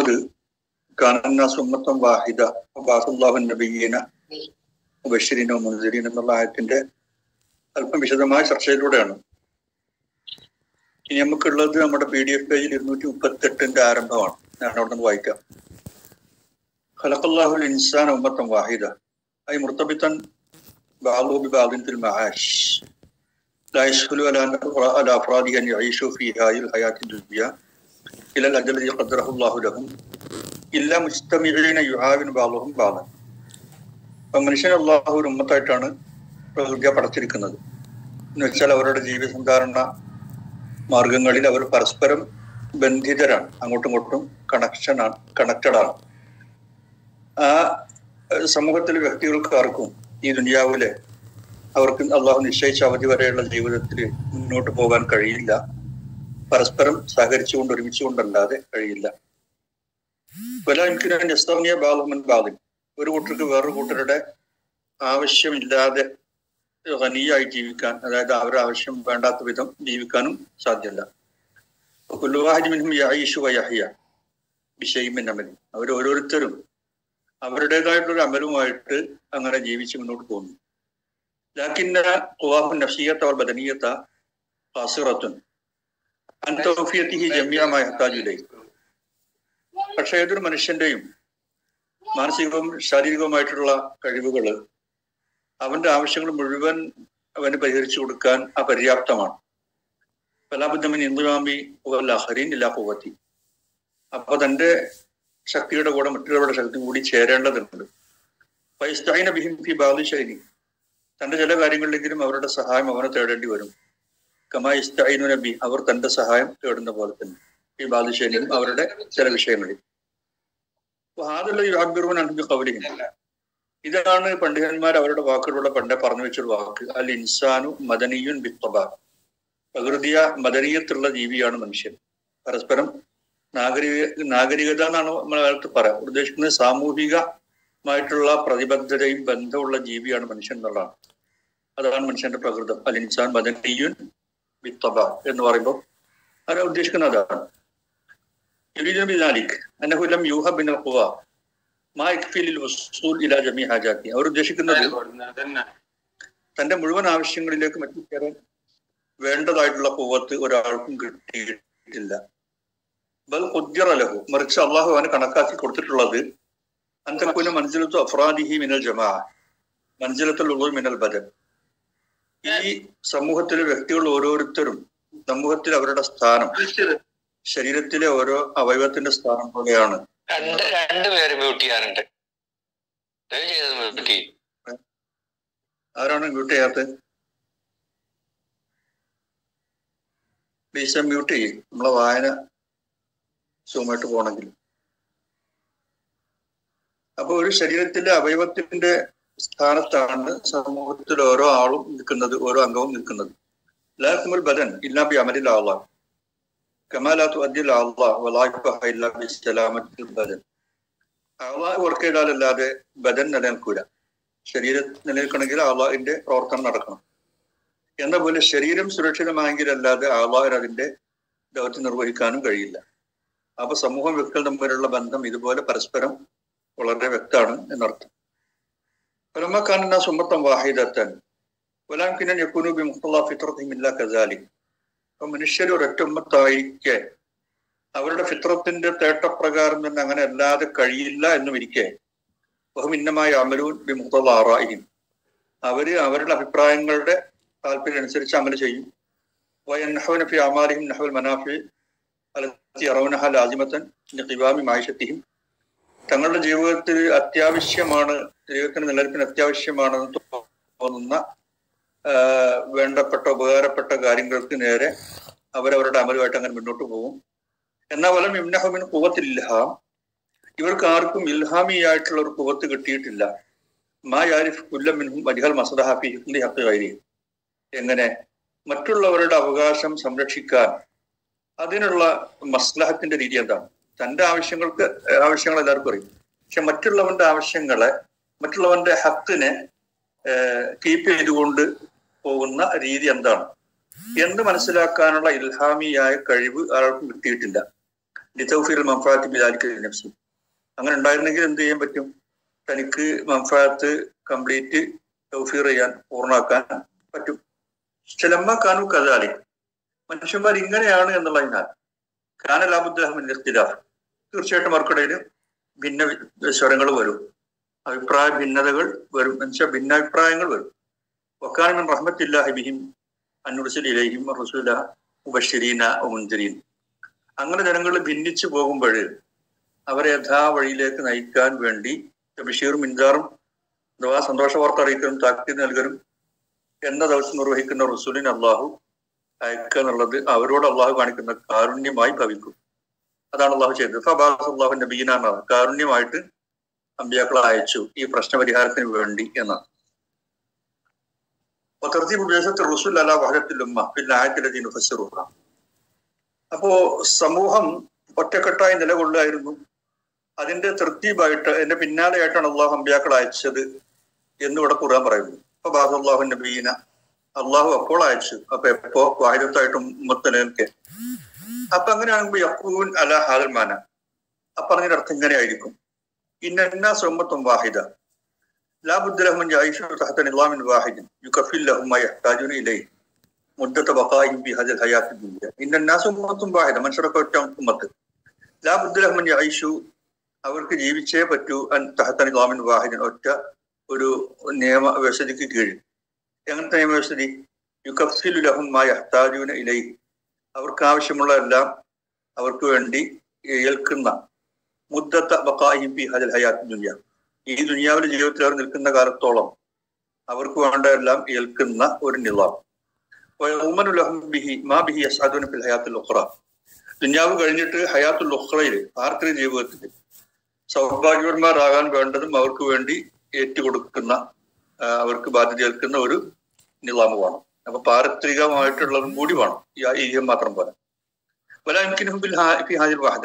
പറയുന്നത് കാനന്ന സുമ്മത്തം വാഹിദ ബാസുല്ലാഹു നബീന ബഷീറിനോ മുൻസിരീൻ എന്നുള്ള ആയത്തിന്റെ അല്പം വിശദമായ ചർച്ചയിലൂടെയാണ് ഇനി നമുക്കുള്ളത് നമ്മുടെ പി ഡി എഫ് പേജിൽ ഇരുന്നൂറ്റി മുപ്പത്തി എട്ടിന്റെ ആരംഭമാണ് ഞാൻ അവിടെ നിന്ന് വായിക്കാം ഖലഖല്ലാഹുൽ ഇൻസാൻ ഉമ്മത്തം വാഹിദ ഐ മുർത്തബിത്തൻ بعضه ببعض في المعاش لا يسهل على على أفراده أن يعيشوا في هذه الحياة الدنيا إلى الأجل الذي قدره الله لهم إلا مجتمعين يعاون بعضهم بعضا അപ്പം മനുഷ്യൻ അള്ളാഹു ഒരു ഉമ്മത്തായിട്ടാണ് പ്രകൃതിയെ പടച്ചിരിക്കുന്നത് എന്ന് വെച്ചാൽ അവരുടെ ജീവിതസന്ധാരണ മാർഗങ്ങളിൽ അവർ പരസ്പരം ബന്ധിതരാണ് അങ്ങോട്ടും ഇങ്ങോട്ടും കണക്ഷനാണ് കണക്റ്റഡ് ആണ് ആ സമൂഹത്തിലെ വ്യക്തികൾക്ക് ആർക്കും ഈ ദുനിയാവിലെ അവർക്ക് അള്ളാഹു നിശ്ചയിച്ച അവധി വരെയുള്ള ജീവിതത്തിൽ മുന്നോട്ട് പോകാൻ കഴിയില്ല പരസ്പരം സഹകരിച്ചുകൊണ്ട് ഒരുമിച്ചുകൊണ്ടല്ലാതെ കഴിയില്ല വലാമിക്കിയ ബാലമൻ ബാലിൻ ഒരു കൂട്ടർക്ക് വേറൊരു കൂട്ടരുടെ ആവശ്യമില്ലാതെ ഖനിയായി ജീവിക്കാൻ അതായത് അവരുടെ ആവശ്യം വേണ്ടാത്ത വിധം ജീവിക്കാനും സാധ്യമല്ല കുല്ലുവാഹിമിനും യായിഷു വയഹിയ വിഷയിമിൻ അമലി അവർ ഓരോരുത്തരും അവരുടേതായിട്ടുള്ള അമലുമായിട്ട് അങ്ങനെ ജീവിച്ച് മുന്നോട്ട് പോകുന്നു ലാക്കിന്ന ഖുവാഹു നഫ്സിയത്ത വൽ ബദനിയത്ത ഖാസിറത്തുൻ അൻ തൗഫിയത്തിഹി ജമിയമായ ഹത്താജിലേക്ക് പക്ഷെ ഏതൊരു മനുഷ്യന്റെയും മാനസികവും ശാരീരികവുമായിട്ടുള്ള കഴിവുകൾ അവന്റെ ആവശ്യങ്ങൾ മുഴുവൻ അവന് പരിഹരിച്ചു കൊടുക്കാൻ അപര്യാപ്തമാണ് പലാബുദ്ധമിൻ ഇന്ദുവാമി ലഹരീൻ ഇല്ലാ പൂവത്തി അപ്പൊ തന്റെ ശക്തിയുടെ കൂടെ മറ്റുള്ളവരുടെ ശക്തി കൂടി ചേരേണ്ടതുണ്ട് പൈസ്തൈന ബിഹിം ഫി ബാലി ശൈലി തന്റെ ചില കാര്യങ്ങളിലെങ്കിലും അവരുടെ സഹായം അവനെ തേടേണ്ടി വരും കമാ ഇസ്തൈനു നബി അവർ തന്റെ സഹായം തേടുന്ന പോലെ തന്നെ ഈ ബാലുശൈലിയും അവരുടെ ചില വിഷയങ്ങളിൽ കവലിഹിം ഇതാണ് പണ്ഡിതന്മാർ അവരുടെ വാക്കുകളുള്ള പണ്ടേ പറഞ്ഞു വെച്ചൊരു വാക്ക് അൽ ഇൻസാനു മദനിയുൻ ബിത്തബ പ്രകൃതിയ മദനീയത്തുള്ള ജീവിയാണ് മനുഷ്യൻ പരസ്പരം നാഗരിക നാഗരികത എന്നാണ് നമ്മൾ കാലത്ത് പറയാം ഉദ്ദേശിക്കുന്നത് സാമൂഹികമായിട്ടുള്ള പ്രതിബദ്ധതയും ബന്ധമുള്ള ജീവിയാണ് മനുഷ്യൻ എന്നുള്ളതാണ് അതാണ് മനുഷ്യന്റെ പ്രകൃതം അൽ ഇൻസാൻ മദനിയുൻ ബിത്തബ എന്ന് പറയുമ്പോൾ ആരാ ഉദ്ദേശിക്കുന്നത് അതാണ് يريدون بذلك أنه لم يوهب من القوى ما يكفي للوصول إلى جميع حاجاته അവർ ഉദ്ദേശിക്കുന്നത് തന്റെ മുഴുവൻ ആവശ്യങ്ങളിലേക്കും എത്തിച്ചേരാൻ വേണ്ടതായിട്ടുള്ള പൂവത്ത് ഒരാൾക്കും കിട്ടിയിട്ടില്ല ബൽ ഉദ്യറലഹു മറിച്ച് അള്ളാഹു അവന് കണക്കാക്കി കൊടുത്തിട്ടുള്ളത് അന്തക്കുന മൻസിലത്തു അഫ്രാദിഹി മിനൽ ജമാ മൻസിലത്തുൽ ഉള്ളു മിനൽ ബദൻ ഈ സമൂഹത്തിലെ വ്യക്തികൾ ഓരോരുത്തരും സമൂഹത്തിൽ അവരുടെ സ്ഥാനം ശരീരത്തിലെ ഓരോ അവയവത്തിന്റെ സ്ഥാനം പോലെയാണ് രണ്ട് രണ്ട് പേര് മ്യൂട്ട് ചെയ്യാറുണ്ട് ദയവ് ചെയ്ത് മ്യൂട്ട് ചെയ്യും ആരാണ് മ്യൂട്ട് ചെയ്യാത്തത് പ്ലീസ് മ്യൂട്ട് ചെയ്യും നമ്മളെ വായന സുഖമായിട്ട് പോകണമെങ്കിൽ അപ്പൊ ഒരു ശരീരത്തിലെ അവയവത്തിന്റെ സ്ഥാനത്താണ് സമൂഹത്തിൽ ഓരോ ആളും നിൽക്കുന്നത് ഓരോ അംഗവും നിൽക്കുന്നത് ലാക്കുമുൽ ബദൻ ഇല്ലാ ബി അമലിൽ ആളാണ് കമാലാത്തു അദ്ദിൽ അള്ളാഹ് വലായിഫഹ ഇല്ലാ ബി സലാമത്തിൽ ബദൻ അള്ളാഹ് വർക്ക് ചെയ്താലല്ലാതെ ബദൻ നിലനിൽക്കൂല ശരീരം നിലനിൽക്കണമെങ്കിൽ അള്ളാഹിന്റെ പ്രവർത്തനം നടക്കണം എന്ന പോലെ ശരീരം സുരക്ഷിതമായെങ്കിലല്ലാതെ അള്ളാഹിന് അതിന്റെ ദൗത്യം നിർവഹിക്കാനും കഴിയില്ല അപ്പൊ സമൂഹം വ്യക്തികൾ തമ്മിലുള്ള ബന്ധം ഇതുപോലെ പരസ്പരം വളരെ വ്യക്തമാണ് എന്നർത്ഥം പരമക്കാരന സുമത്തം വാഹിദത്തൻ വലാംകിനൻ യക്കുനു ബി മുഖ്തല്ലാ ഫിത്രത്തിമില്ല കസാലി അപ്പൊ മനുഷ്യർ ഒരൊറ്റ ഉമ്മത്തായിരിക്കെ അവരുടെ ഫിത്രത്തിന്റെ തേട്ടപ്രകാരം തന്നെ അങ്ങനെ അല്ലാതെ കഴിയില്ല എന്നും ഇരിക്കെ ബഹുമിന്നമായ അമലൂൻ ബി മുഖ്തല്ല ആറായിയും അവര് അവരുടെ അഭിപ്രായങ്ങളുടെ താല്പര്യം അനുസരിച്ച് അമൽ ചെയ്യും വയൻഹവന ഫി അമാലിഹിം നഹുൽ മനാഫി അലത്തി അറൗനഹ ലാജിമത്തൻ ഖിവാമി മായിഷത്തിഹിം തങ്ങളുടെ ജീവിതത്തിൽ അത്യാവശ്യമാണ് ജീവിതത്തിന് നിലനിൽപ്പിന് അത്യാവശ്യമാണെന്ന് തോന്നുന്ന വേണ്ടപ്പെട്ട ഉപകാരപ്പെട്ട കാര്യങ്ങൾക്ക് നേരെ അവരവരുടെ അമലുമായിട്ട് അങ്ങനെ മുന്നോട്ട് പോകും എന്നാൽ വലം ഇംനഹമിന് കുവത്തിൽഹാം ഇവർക്ക് ആർക്കും ഇൽഹാമിയായിട്ടുള്ള ഒരു കുവത്ത് കിട്ടിയിട്ടില്ല മാ യാരിഫ് കുല്ലമിനും അരിഹൽ മസദഹാഫി ഹക്ക് കൈരി എങ്ങനെ മറ്റുള്ളവരുടെ അവകാശം സംരക്ഷിക്കാൻ അതിനുള്ള മസ്ലഹത്തിന്റെ രീതി എന്താണ് തന്റെ ആവശ്യങ്ങൾക്ക് ആവശ്യങ്ങൾ എല്ലാവർക്കും അറിയും പക്ഷെ മറ്റുള്ളവന്റെ ആവശ്യങ്ങളെ മറ്റുള്ളവന്റെ ഹക്കിനെ കീപ്പ് ചെയ്തുകൊണ്ട് പോകുന്ന രീതി എന്താണ് എന്ന് മനസ്സിലാക്കാനുള്ള ഇൽഹാമിയായ കഴിവ് ആർക്കും കിട്ടിയിട്ടില്ല ലിതൗഫീർ മംഫാത്തി ബിദാലിക്ക് നഫ്സി അങ്ങനെ ഉണ്ടായിരുന്നെങ്കിൽ എന്ത് ചെയ്യാൻ പറ്റും തനിക്ക് മംഫാത്ത് കംപ്ലീറ്റ് തൗഫീർ ചെയ്യാൻ പൂർണ്ണമാക്കാൻ പറ്റും ചിലമ്മ കാനു കഥാലി മനുഷ്യന്മാർ ഇങ്ങനെയാണ് എന്നുള്ളതിനാൽ കാനലാബുദ്ദഹമിൻ ഇഖ്തിലാഫ് തീർച്ചയായിട്ടും അവർക്കിടയിൽ ഭിന്ന സ്വരങ്ങൾ വരും അഭിപ്രായ ഭിന്നതകൾ വരും എന്നുവെച്ചാൽ ഭിന്നാഭിപ്രായങ്ങൾ വരും വക്കാനമിൻ റഹ്മത്തില്ലാഹി ബിഹിം അന്നുർസിൽ ഇലഹിം റസൂല മുബഷിരീന മുൻതിരീൻ അങ്ങനെ ജനങ്ങൾ ഭിന്നിച്ചു പോകുമ്പോൾ അവരെ യഥാ വഴിയിലേക്ക് നയിക്കാൻ വേണ്ടി ബഷീറും മിൻസാറും അഥവാ സന്തോഷ വാർത്ത അറിയിക്കലും താക്കീത് നൽകലും എന്ന ദിവസം നിർവഹിക്കുന്ന റസൂലിൻ അള്ളാഹു അയക്കുക എന്നുള്ളത് അവരോട് അള്ളാഹു കാണിക്കുന്ന കാരുണ്യമായി ഭവിക്കും അതാണ് അള്ളാഹു ചെയ്തത് ഫബാസ് അള്ളാഹു നബീന എന്നാണ് കാരുണ്യമായിട്ട് അമ്പിയാക്കളെ അയച്ചു ഈ പ്രശ്ന പരിഹാരത്തിന് വേണ്ടി എന്നാണ് തർത്തീബ് ഉപദേശത്തിൽ റസൂൽ അല വഹദത്തിലുമ്മ പിന്നെ ആയത്തിലതീന് ഫസറുഹ അപ്പോ സമൂഹം ഒറ്റക്കെട്ടായി നിലകൊള്ളുകയായിരുന്നു അതിന്റെ തൃപ്തിയായിട്ട് എന്റെ പിന്നാലെയായിട്ടാണ് അള്ളാഹു അമ്പിയാക്കൾ അയച്ചത് എന്ന് ഇവിടെ ഖുർആൻ പറയുന്നു അപ്പൊ ബാഹു അള്ളാഹു നബീന അള്ളാഹു അപ്പോൾ അയച്ചു അപ്പൊ എപ്പോ വാഹിദത്തായിട്ടും മുത്തലൊക്കെ അപ്പൊ അങ്ങനെയാണെങ്കിൽ യക്കൂൻ അല ഹാദൽമാന അപ്പൊ അതിന്റെ അർത്ഥം ഇങ്ങനെയായിരിക്കും ഇന്ന സുമ്മത്തും വാഹിദ لا بد لهم ان يعيشوا تحت نظام واحد يكفل لهم ما يحتاجون اليه مدة بقائهم في هذه الحياة الدنيا إن الناس أمة واحدة من شرك ഒറ്റ ഉമ്മത്ത് لا بد لهم ان يعيشوا അവർക്ക് ജീവിച്ചേ പറ്റൂ അൻ തഹത്ത നിലാമിൻ വാഹിദൻ ഒറ്റ ഒരു നിയമ വ്യവസ്ഥയ്ക്ക് കീഴിൽ എങ്ങനത്തെ നിയമവ്യവസ്ഥി യുക്കഫിലു ലഹും മായ ഹത്താജൂന ഇലൈ അവർക്ക് ആവശ്യമുള്ള എല്ലാം അവർക്ക് വേണ്ടി ഏൽക്കുന്ന മുദ്ദത്ത ബക്കാഹിം ഫി ഹദൽ ഹയാത്ത് ദുനിയ ഈ ദുനിയാവിലെ ജീവിതത്തിൽ അവർ നിൽക്കുന്ന കാലത്തോളം അവർക്ക് വേണ്ട എല്ലാം ഏൽക്കുന്ന ഒരു നിലാം ദുനിയാവ് കഴിഞ്ഞിട്ട് ഹയാത്തുൽ ഉഖ്റയിൽ പാർത്തിക ജീവിതത്തിൽ സൗഭാഗ്യവന്മാരാകാൻ വേണ്ടതും അവർക്ക് വേണ്ടി ഏറ്റുകൊടുക്കുന്ന അവർക്ക് ബാധ്യത ഏൽക്കുന്ന ഒരു നിലാമമാണ് അപ്പൊ പാരത്രികമായിട്ടുള്ളതും കൂടി വേണം ഈ മാത്രം പോലെ ഹാജിൽ വാഹദ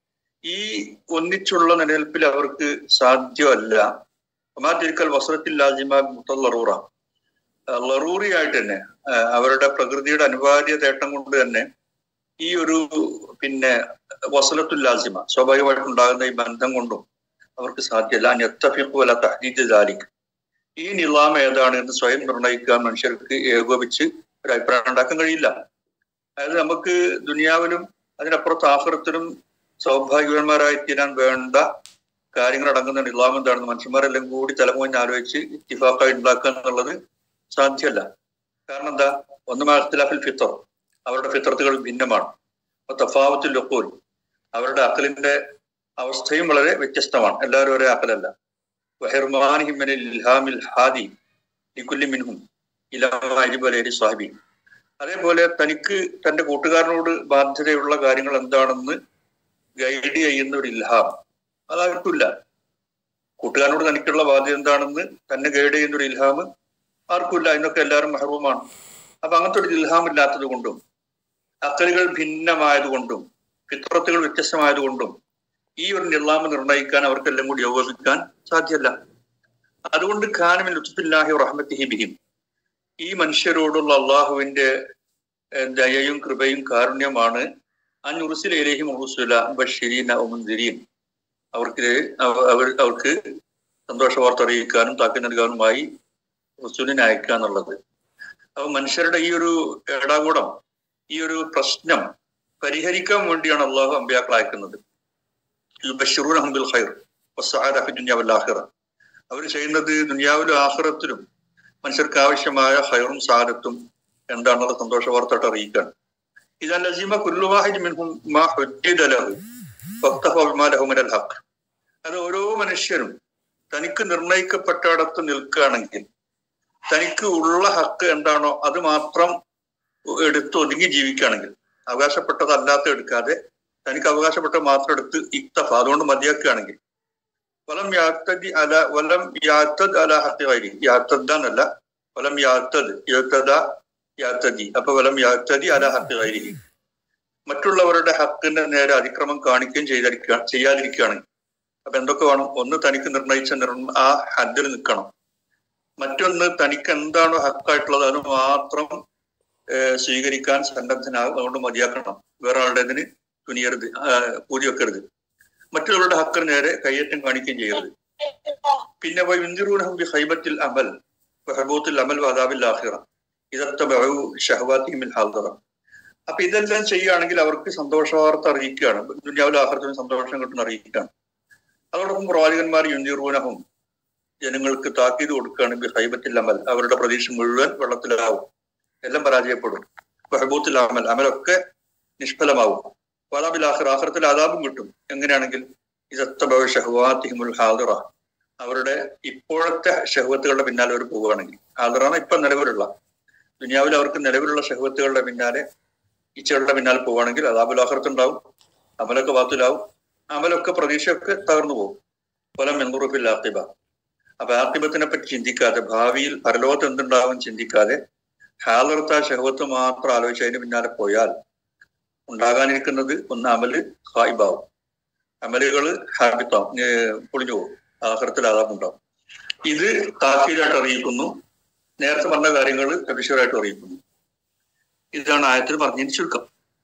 ഈ ഒന്നിച്ചുള്ള നിലനിൽപ്പിൽ അവർക്ക് സാധ്യമല്ല ഒമാതിരിക്കൽ വസ്ത്രത്തിൽ ലാജിമ മുത്തല്ലറൂറ ലറൂറിയായിട്ട് തന്നെ അവരുടെ പ്രകൃതിയുടെ അനിവാര്യ തേട്ടം കൊണ്ട് തന്നെ ഈ ഒരു പിന്നെ വസലത്തുൽ ലാസിമ സ്വാഭാവികമായിട്ടുണ്ടാകുന്ന ഈ ബന്ധം കൊണ്ടും അവർക്ക് സാധ്യമല്ല ഞെത്തഫിക്കു അല്ല തഹദീദ് ജാലിക്ക് ഈ നിലാം ഏതാണ് എന്ന് സ്വയം നിർണ്ണയിക്കാൻ മനുഷ്യർക്ക് ഏകോപിച്ച് ഒരു അഭിപ്രായം ഉണ്ടാക്കാൻ കഴിയില്ല അതായത് നമുക്ക് ദുനിയാവിലും അതിനപ്പുറത്ത് ആഹൃത്തിലും സൗഭാഗ്യവാന്മാരായി തീരാൻ വേണ്ട കാര്യങ്ങൾ അടങ്ങുന്ന നിലാം എന്താണെന്ന് മനുഷ്യന്മാരെല്ലാം കൂടി തലമുഞ്ഞ് ആലോചിച്ച് ഇത്തിഫാക്കായി ഉണ്ടാക്കുക എന്നുള്ളത് സാധ്യമല്ല കാരണം എന്താ ഒന്ന് മാഖത്തിലാഫിൽ ഫിത്തർ അവരുടെ ഫിത്രത്തുകൾ ഭിന്നമാണ് തഫാവത്തിൽ ലൊക്കൂൽ അവരുടെ അക്കലിന്റെ അവസ്ഥയും വളരെ വ്യത്യസ്തമാണ് എല്ലാവരും ഒരേ അക്കലല്ല വഹിർമാനിഹിമിനിൽ ഇൽഹാമിൽ ഹാദി ലിക്കുല്ലി മിൻഹും ഇലാജിബലേരി സാഹിബി അതേപോലെ തനിക്ക് തന്റെ കൂട്ടുകാരനോട് ബാധ്യതയുള്ള കാര്യങ്ങൾ എന്താണെന്ന് ഗൈഡ് ചെയ്യുന്ന ഒരു ഇൽഹാം അതാർക്കില്ല കൂട്ടുകാരനോട് തനിക്കുള്ള ബാധ്യത എന്താണെന്ന് തന്നെ ഗൈഡ് ചെയ്യുന്ന ഒരു ഇൽഹാം ആർക്കുമില്ല അതിനൊക്കെ എല്ലാവരും മഹറൂമാണ് അപ്പൊ അങ്ങനത്തെ ഒരു ഇൽഹാം ഇല്ലാത്തത് കൊണ്ടും അക്കലുകൾ ഭിന്നമായതുകൊണ്ടും ഫിത്രത്തുകൾ വ്യത്യസ്തമായതുകൊണ്ടും ഈ ഒരു നിർലാമ നിർണ്ണയിക്കാൻ അവർക്കെല്ലാം കൂടി യോജിക്കാൻ സാധ്യമല്ല അതുകൊണ്ട് ഖാനമിൻ ലുത്തുഫില്ലാഹി റഹ്മത്തിഹി ബിഹിം ഈ മനുഷ്യരോടുള്ള അള്ളാഹുവിന്റെ ദയയും കൃപയും കാരുണ്യമാണ് അന്നുറുസിലേഹിം ഉറുസുല ബഷീരീന ഉമുന്തിരീൻ അവർക്ക് അവർ അവർക്ക് സന്തോഷ വാർത്ത അറിയിക്കാനും താക്കി നൽകാനുമായി റസൂലിനെ അയക്കുക എന്നുള്ളത് അപ്പൊ മനുഷ്യരുടെ ഈ ഒരു ഏടാകൂടം ഈ ഒരു പ്രശ്നം പരിഹരിക്കാൻ വേണ്ടിയാണ് അള്ളാഹു അമ്പ്യാക്കൾ അയക്കുന്നത് ബഷീറൂൻ അഹമ്മദുൽ ഖൈർ ദുനിയാവല്ലാഹിറ അവർ ചെയ്യുന്നത് ദുനിയാവിലും ആഹ്റത്തിലും മനുഷ്യർക്ക് ആവശ്യമായ ഹൈറും സാരത്തും എന്താണെന്നുള്ള സന്തോഷ വാർത്തയായിട്ട് അറിയിക്കാൻ ഇതാ ലസീമ കുല്ലുവാഹിദ് മിൻഹും മാ ഹുജ്ജിദ ലഹു വഖ്തഫ ബിമാ ലഹു മിനൽ ഹഖ് അത് ഓരോ മനുഷ്യരും തനിക്ക് നിർണയിക്കപ്പെട്ടിടത്ത് നിൽക്കുകയാണെങ്കിൽ തനിക്ക് ഉള്ള ഹക്ക് എന്താണോ അത് മാത്രം എടുത്ത് ഒതുങ്ങി ജീവിക്കുകയാണെങ്കിൽ അവകാശപ്പെട്ടതല്ലാത്ത എടുക്കാതെ തനിക്ക് അവകാശപ്പെട്ട മാത്രം എടുത്ത് ഇക്തഫ അതുകൊണ്ട് മതിയാക്കുകയാണെങ്കിൽ വലം യാത്തതി അല വലം യാത്തദ് അല ഹത്തി യാത്തദ്ദാന്നല്ല വലം യാത്തദ് യാത്തദ യാത്തതി അപ്പൊ വലം യാത്തതി അല ഹത്തി മറ്റുള്ളവരുടെ ഹക്കിന്റെ നേരെ അതിക്രമം കാണിക്കുകയും ചെയ്തിരിക്കുക ചെയ്യാതിരിക്കുകയാണെങ്കിൽ അപ്പൊ എന്തൊക്കെ വേണം ഒന്ന് തനിക്ക് നിർണയിച്ച നിർ ആ ഹദ്ദിൽ നിൽക്കണം മറ്റൊന്ന് തനിക്ക് എന്താണോ ഹക്കായിട്ടുള്ളത് അത് മാത്രം സ്വീകരിക്കാൻ സന്നദ്ധനാകും അതുകൊണ്ട് മതിയാക്കണം വേറെ ആളുടെ ഇതിന് തുനിയരുത് ആ, പൂതി വെക്കരുത് മറ്റുള്ളവരുടെ ഹക്കിന് നേരെ കയ്യേറ്റം കാണിക്കുകയും ചെയ്യരുത് പിന്നെ വ യുൻദിറൂനഹും ബി ഹൈബത്തിൽ അമൽ വഹബൂത്തിൽ അമൽ വദാബിൽ ആഖിറ ഇതത്തബഉ ഷഹവാത്തിഹിമിൽ ഹാദിറ അപ്പൊ ഇതെല്ലാം ചെയ്യുകയാണെങ്കിൽ അവർക്ക് സന്തോഷ വാർത്ത അറിയിക്കുകയാണ് ദുനിയാവിലെ ആഹ്റത്തിന് സന്തോഷം കിട്ടുന്ന അറിയിക്കുകയാണ് അതോടൊപ്പം പ്രവാചകന്മാർ യുൻദിറൂനഹും ജനങ്ങൾക്ക് താക്കീത് കൊടുക്കുകയാണ് ബി ഹൈബത്തിൽ അമൽ അവരുടെ പ്രതീക്ഷ മുഴുവൻ വെള്ളത്തിലാവും എല്ലാം പരാജയപ്പെടും വഹബൂത്തിൽ അമൽ അമലൊക്കെ നിഷ്ഫലമാവും വദാബിൽ ആഖിറ ആഖിറത്തിൽ അതാപും കിട്ടും എങ്ങനെയാണെങ്കിൽ ഇതത്തബഉ ഷഹവാത്തിഹിമുൽ ഹാദിറ അവരുടെ ഇപ്പോഴത്തെ ഷഹവത്തുകളുടെ പിന്നാലെ അവർ പോവുകയാണെങ്കിൽ ഹാദിറാണ് ഇപ്പൊ നിലവിലുള്ള ദുനിയാവിൽ അവർക്ക് നിലവിലുള്ള ഷഹവത്തുകളുടെ പിന്നാലെ ഇച്ചകളുടെ പിന്നാലെ പോവുകയാണെങ്കിൽ അതാബുൽ ആഹ്റത്ത് ഉണ്ടാവും അമലൊക്കെ വാത്തിലാവും അമലൊക്കെ പ്രതീക്ഷയൊക്കെ തകർന്നു പോകും ഫലം എന്നുറുഫിൽ ആത്തിബ അപ്പൊ ആത്തിബത്തിനെ പറ്റി ചിന്തിക്കാതെ ഭാവിയിൽ പരലോകത്ത് എന്തുണ്ടാവും ചിന്തിക്കാതെ ഹാലർത്ത ഷഹവത്ത് മാത്രം ആലോചിച്ച് അതിന് പിന്നാലെ പോയാൽ ഉണ്ടാകാനിരിക്കുന്നത് ഒന്ന് അമല് ഹായിബാവും അമലുകള് ഹാബിത്താവും ഏർ പൊളിഞ്ഞു പോകും ആഹ്റത്തിൽ അതാമുണ്ടാവും ഇത് താക്കീലായിട്ട് അറിയിക്കുന്നു നേരത്തെ പറഞ്ഞ കാര്യങ്ങൾ അഭിഷേകമായിട്ട് അറിയിക്കുന്നു ഇതാണ് ആയത്തിൽ പറഞ്ഞതിന് ചുരുക്കം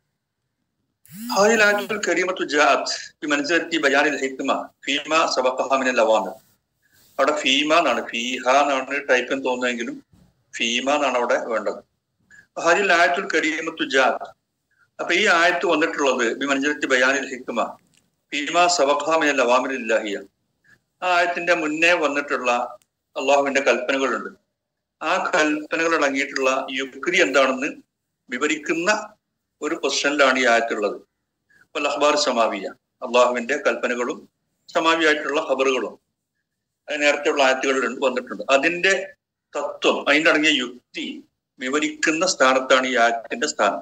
هذه الآية الكريمة جاءت بمنزلة بيان الحكمة فيما سبقها من الأوامر അവിടെ ഫീമ എന്നാണ് ഫീഹ എന്നാണ് ടൈപ്പ് എന്ന് തോന്നുന്നെങ്കിലും ഫീമ എന്നാണ് അവിടെ വേണ്ടത് ഹാജിൽ ആയത്തുൽ കരീമത്തു ജാത്ത് അപ്പൊ ഈ ആയത്ത് വന്നിട്ടുള്ളത് ബിമൻജലത്തി ബയാനിൽ ഹിക്മ ഫീമ സബഖാമിനൽ അവാമിലില്ലാഹിയ ആ ആയത്തിന്റെ മുന്നേ വന്നിട്ടുള്ള അള്ളാഹുവിന്റെ കൽപ്പനകളുണ്ട് ആ കൽപ്പനകൾ അടങ്ങിയിട്ടുള്ള യുക്തി എന്താണെന്ന് വിവരിക്കുന്ന ഒരു പൊസിഷനിലാണ് ഈ ആയത്തുള്ളത് അൽ അഖ്ബാർ സമാവിയ അള്ളാഹുവിന്റെ കൽപ്പനകളും സമാവിയായിട്ടുള്ള ഖബറുകളും അത് നേരത്തെയുള്ള ആയത്തുകളിൽ വന്നിട്ടുണ്ട് അതിന്റെ തത്വം അതിന്റെ അടങ്ങിയ യുക്തി വിവരിക്കുന്ന സ്ഥാനത്താണ് ഈ ആയത്തിന്റെ സ്ഥാനം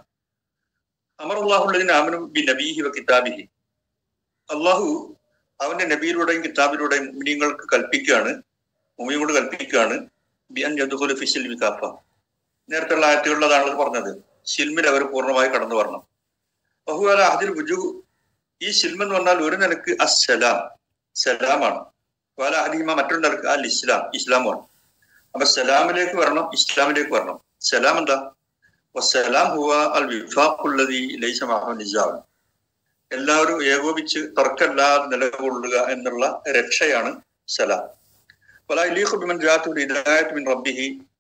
അമർ അള്ളാഹുള്ളതിന് ആമനു ബി നബീഹി വ കിതാബിഹി അള്ളാഹു അവന്റെ നബിയിലൂടെയും കിതാബിലൂടെയും മുമിനിങ്ങൾക്ക് കൽപ്പിക്കുകയാണ് മുമിയോട് കൽപ്പിക്കുകയാണ് ബി അൻ യദ്ഖുലു ഫി സിൽമി കാഫ നേരത്തെയുള്ള ആയത്തുകളിലതാണ് പറഞ്ഞത് സിൽമിൽ അവർ പൂർണ്ണമായി കടന്നു വരണം ബഹുവാല അതിൽ വുജു ഈ സിൽം എന്ന് പറഞ്ഞാൽ ഒരു നിലക്ക് അസ്സലാം സലാമാണ് വാല അഹദിമ മറ്റൊരു നിലക്ക് അൽ ഇസ്ലാം ഇസ്ലാമാണ് അപ്പൊ സലാമിലേക്ക് വരണം ഇസ്ലാമിലേക്ക് വരണം സലാം എന്താ വസ്സലാം ഹുവ അൽ വിഫാഖുല്ലതി ലൈസ മഅഹു നിസാം എല്ലാവരും ഏകോപിച്ച് തർക്കമില്ലാതെ നിലകൊള്ളുക എന്നുള്ള രക്ഷയാണ് സലാം ولا يليق بمن جاءته الهداية من ربه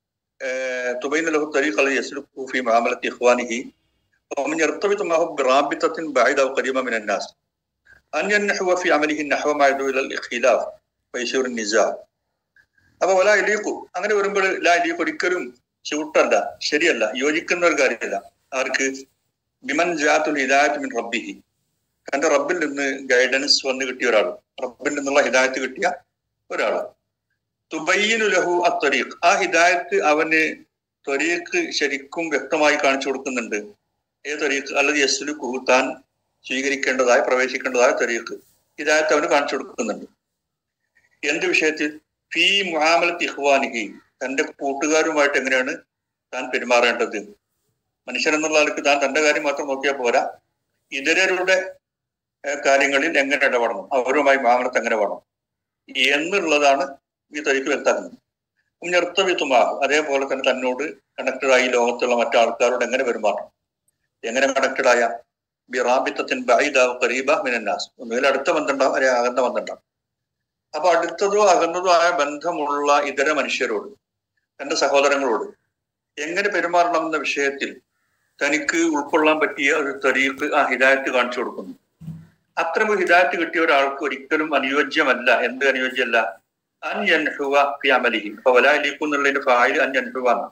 آه، تبين له الطريق الذي يسلكه في معاملة إخوانه ومن يرتبط معه برابطة بعيدة وقريبة من الناس أن ينحو في عمله النحو ما يدعو إلى الاختلاف ويصير النزاع അപ്പൊ വല ഇലീക്കു അങ്ങനെ വരുമ്പോൾ ലാ ഇലീക്ക് ഒരിക്കലും ചൂട്ടല്ല ശരിയല്ല യോജിക്കുന്ന ഒരു കാര്യമല്ല ആർക്ക് ബിമൻ ജാത്തുൽ ഹിദായത്ത് മിൻ റബ്ബിഹി തന്റെ റബ്ബിൽ നിന്ന് ഗൈഡൻസ് വന്ന് കിട്ടിയ ഒരാൾ റബ്ബിൽ നിന്നുള്ള ഹിദായത്ത് കിട്ടിയ ഒരാൾ തുബയ്യനു ലഹു അത്വരീഖ് ആ ഹിദായത്ത് അവന് ത്വരീഖ് ശരിക്കും വ്യക്തമായി കാണിച്ചു കൊടുക്കുന്നുണ്ട് ഏത് ത്വരീഖ് അല്ലെങ്കിൽ യസ്ലു കുഹുത്താൻ സ്വീകരിക്കേണ്ടതായ പ്രവേശിക്കേണ്ടതായ ത്വരീഖ് ഹിദായത്ത് അവന് കാണിച്ചു കൊടുക്കുന്നുണ്ട് എന്ത് വിഷയത്തിൽ ഫീ മുഹാമലത്ത് ഇഹ്വാനിഹി തന്റെ കൂട്ടുകാരുമായിട്ട് എങ്ങനെയാണ് താൻ പെരുമാറേണ്ടത് മനുഷ്യൻ എന്നുള്ള ആൾക്ക് താൻ തന്റെ കാര്യം മാത്രം നോക്കിയാൽ പോരാ ഇതരരുടെ ഏഹ്, കാര്യങ്ങളിൽ എങ്ങനെ ഇടപെടണം അവരുമായി മാമലത്ത് എങ്ങനെ വേണം എന്നുള്ളതാണ് ഈ തനിക്ക് വ്യക്തമാക്കുന്നത് ഞെർത്തവിത്തുമാകും അതേപോലെ തന്നെ തന്നോട് കണക്റ്റഡ് ആയി ലോകത്തുള്ള മറ്റാൾക്കാരോട് എങ്ങനെ പെരുമാറണം എങ്ങനെ കണക്റ്റഡ് ആയ ബിറാബിത്തത്തിൻ ബൈദാവ് കരീബ മിനന്നാസ് ഒന്നുകിൽ അടുത്ത ബന്ധമുണ്ടാവും അല്ലെങ്കിൽ അകന്ന ബന്ധമുണ്ടാവും അപ്പൊ അടുത്തതോ അകന്നതോ ആയ ബന്ധമുള്ള ഇതര മനുഷ്യരോട് തന്റെ സഹോദരങ്ങളോട് എങ്ങനെ പെരുമാറണം എന്ന വിഷയത്തിൽ തനിക്ക് ഉൾക്കൊള്ളാൻ പറ്റിയ ഒരു തരീക്ക് ആ ഹിദായത്ത് കാണിച്ചു കൊടുക്കുന്നു അത്തരം ഒരു ഹിദായത്ത് കിട്ടിയ ഒരാൾക്ക് ഒരിക്കലും അനുയോജ്യമല്ല എന്ത് അനുയോജ്യമല്ല അൻ യൻഹുവ ഫി അമലിഹി അപ്പൊ വലാലിക്കു എന്നുള്ളതിന്റെ ഫായിൽ അൻ യൻഹുവ എന്നാ.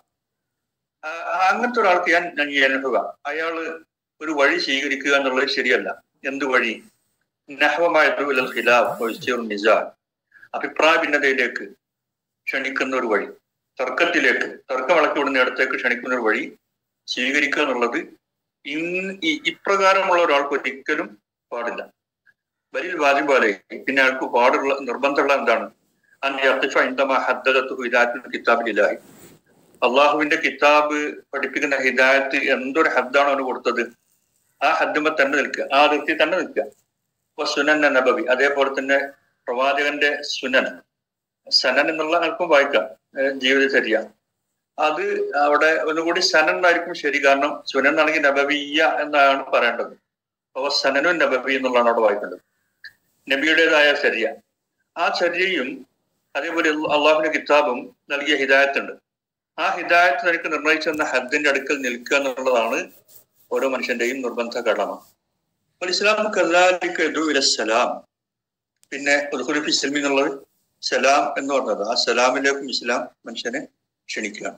ആ, അങ്ങനത്തെ ഒരാൾക്ക് ഞാൻ ഞാൻ യൻഹുവ അയാള് ഒരു വഴി സ്വീകരിക്കുക എന്നുള്ളത് ശരിയല്ല എന്ത് വഴി നഹവമായിട്ടുള്ള ഖിലാഫ് നിസാൻ അഭിപ്രായ ഭിന്നതയിലേക്ക് ക്ഷണിക്കുന്ന ഒരു വഴി തർക്കത്തിലേക്ക് തർക്കം ഇളക്കി വിടുന്നിടത്തേക്ക് ക്ഷണിക്കുന്ന ഒരു വഴി സ്വീകരിക്കുക എന്നുള്ളത് ഇൻ ഈ- ഇപ്രകാരമുള്ള ഒരാൾക്ക് ഒരിക്കലും പാടില്ല ബലിൽ വാജിബാലെ പിന്നെ അയാൾക്ക് പാടുള്ള നിർബന്ധമുള്ള എന്താണ് അൻ യഖിഫ ഇൻദമാ ഹദ്ദദത്തുഹു ഹിദായത്തുൽ കിതാബിൽ ഇലാഹി അള്ളാഹുവിന്റെ കിതാബ് പഠിപ്പിക്കുന്ന ഹിദായത്ത് എന്തൊരു ഹദ്ദാണ് അവന് കൊടുത്തത് ആ ഹദ്ദുമ തന്നെ നിൽക്കുക ആ അതിർത്തി തന്നെ നിൽക്കുക ഇപ്പൊ സുനൻ നബവി അതേപോലെ തന്നെ പ്രവാചകന്റെ സുനൻ സനൻ എന്നുള്ള അല്പം വായിക്കാം ഏഹ് ജീവിതചര്യ അത് അവിടെ ഒന്നുകൂടി സനൻ എന്നായിരിക്കും ശരി കാരണം സുനൻ ആണെങ്കിൽ നബവിയ എന്നാണ് പറയേണ്ടത് അവ സനനു നബബി എന്നുള്ളതാണ് അവിടെ വായിക്കുന്നത് നബിയുടേതായ ചര്യ ആ ചര്യയും അതേപോലെ അള്ളാഹുവിന്റെ കിതാബും നൽകിയ ഹിദായത്തുണ്ട് ആ ഹിദായത്ത് നിനക്ക് നിർണയിച്ചെന്ന ഹദ്ദിന്റെ അടുക്കൽ നിൽക്കുക എന്നുള്ളതാണ് ഓരോ മനുഷ്യന്റെയും നിർബന്ധ കടമ അപ്പോൾ ഇസ്ലാം കദാലിക്ക് സലാം പിന്നെ ഉൽഹുലിഫി ഇസ്ലമി എന്നുള്ളത് സലാം എന്ന് പറഞ്ഞത് ആ സലാമിലേക്കും ഇസ്ലാം മനുഷ്യനെ ക്ഷണിക്കുകയാണ്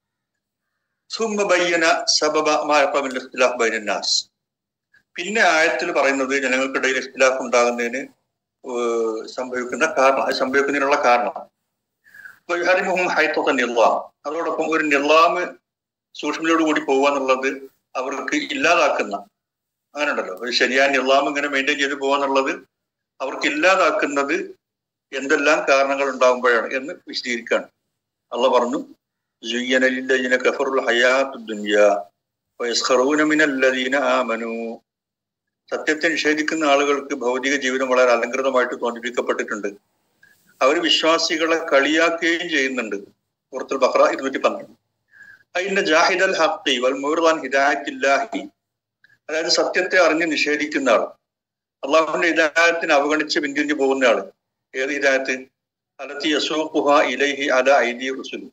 സുമ്മ ബയ്യന സബബ മായപ്പമിൽ ഇഖ്തിലാഫ് ബൈനൻ നാസ് പിന്നെ ആയത്തിൽ പറയുന്നത് ജനങ്ങൾക്കിടയിൽ ഇഖ്തിലാഫ് ഉണ്ടാകുന്നതിന് ഏർ സംഭവിക്കുന്ന കാരണം അത് സംഭവിക്കുന്നതിനുള്ള കാരണം ഹരിമുഹം ഹൈത്തൊക്കെ നിർലാം അതോടൊപ്പം ഒരു നിർലാമ് സൂക്ഷ്മതയോട് കൂടി പോകുക എന്നുള്ളത് അവർക്ക് ഇല്ലാതാക്കുന്ന അങ്ങനെ ഉണ്ടല്ലോ ഒരു ശരിയായ നിർലാം ഇങ്ങനെ മെയിൻറ്റെയിൻ ചെയ്ത് പോകുക എന്നുള്ളത് അവർക്ക് ഇല്ലാതാക്കുന്നത് എന്തെല്ലാം കാരണങ്ങൾ ഉണ്ടാകുമ്പോഴാണ് എന്ന് വിശദീകരിക്കുകയാണ് അള്ള പറഞ്ഞു زين للذين كفروا الحياة الدنيا ويسخرون من الذين آمنوا സത്യത്തെ നിഷേധിക്കുന്ന ആളുകൾക്ക് ഭൗതിക ജീവിതം വളരെ അലങ്കൃതമായിട്ട് തോന്നിപ്പിക്കപ്പെട്ടിട്ടുണ്ട് അവർ വിശ്വാസികളെ കളിയാക്കുകയും ചെയ്യുന്നുണ്ട് പുറത്തുൽ ബഹ്റ ഇരുന്നൂറ്റി പന്ത്രണ്ട് അതിന്റെ ജാഹിദ് അൽ ഹഖി വൽ മുർദാൻ ഹിദായത്തില്ലാഹി അതായത് സത്യത്തെ അറിഞ്ഞ് നിഷേധിക്കുന്ന ആൾ അള്ളാഹുവിന്റെ ഹിദായത്തിന് അവഗണിച്ച് പിന്തിരിഞ്ഞു പോകുന്ന ആള് ഏത് ഹിദായത്ത് അലത്തി യസൂഖുഹ ഇലൈഹി അല ഐദി റുസുലു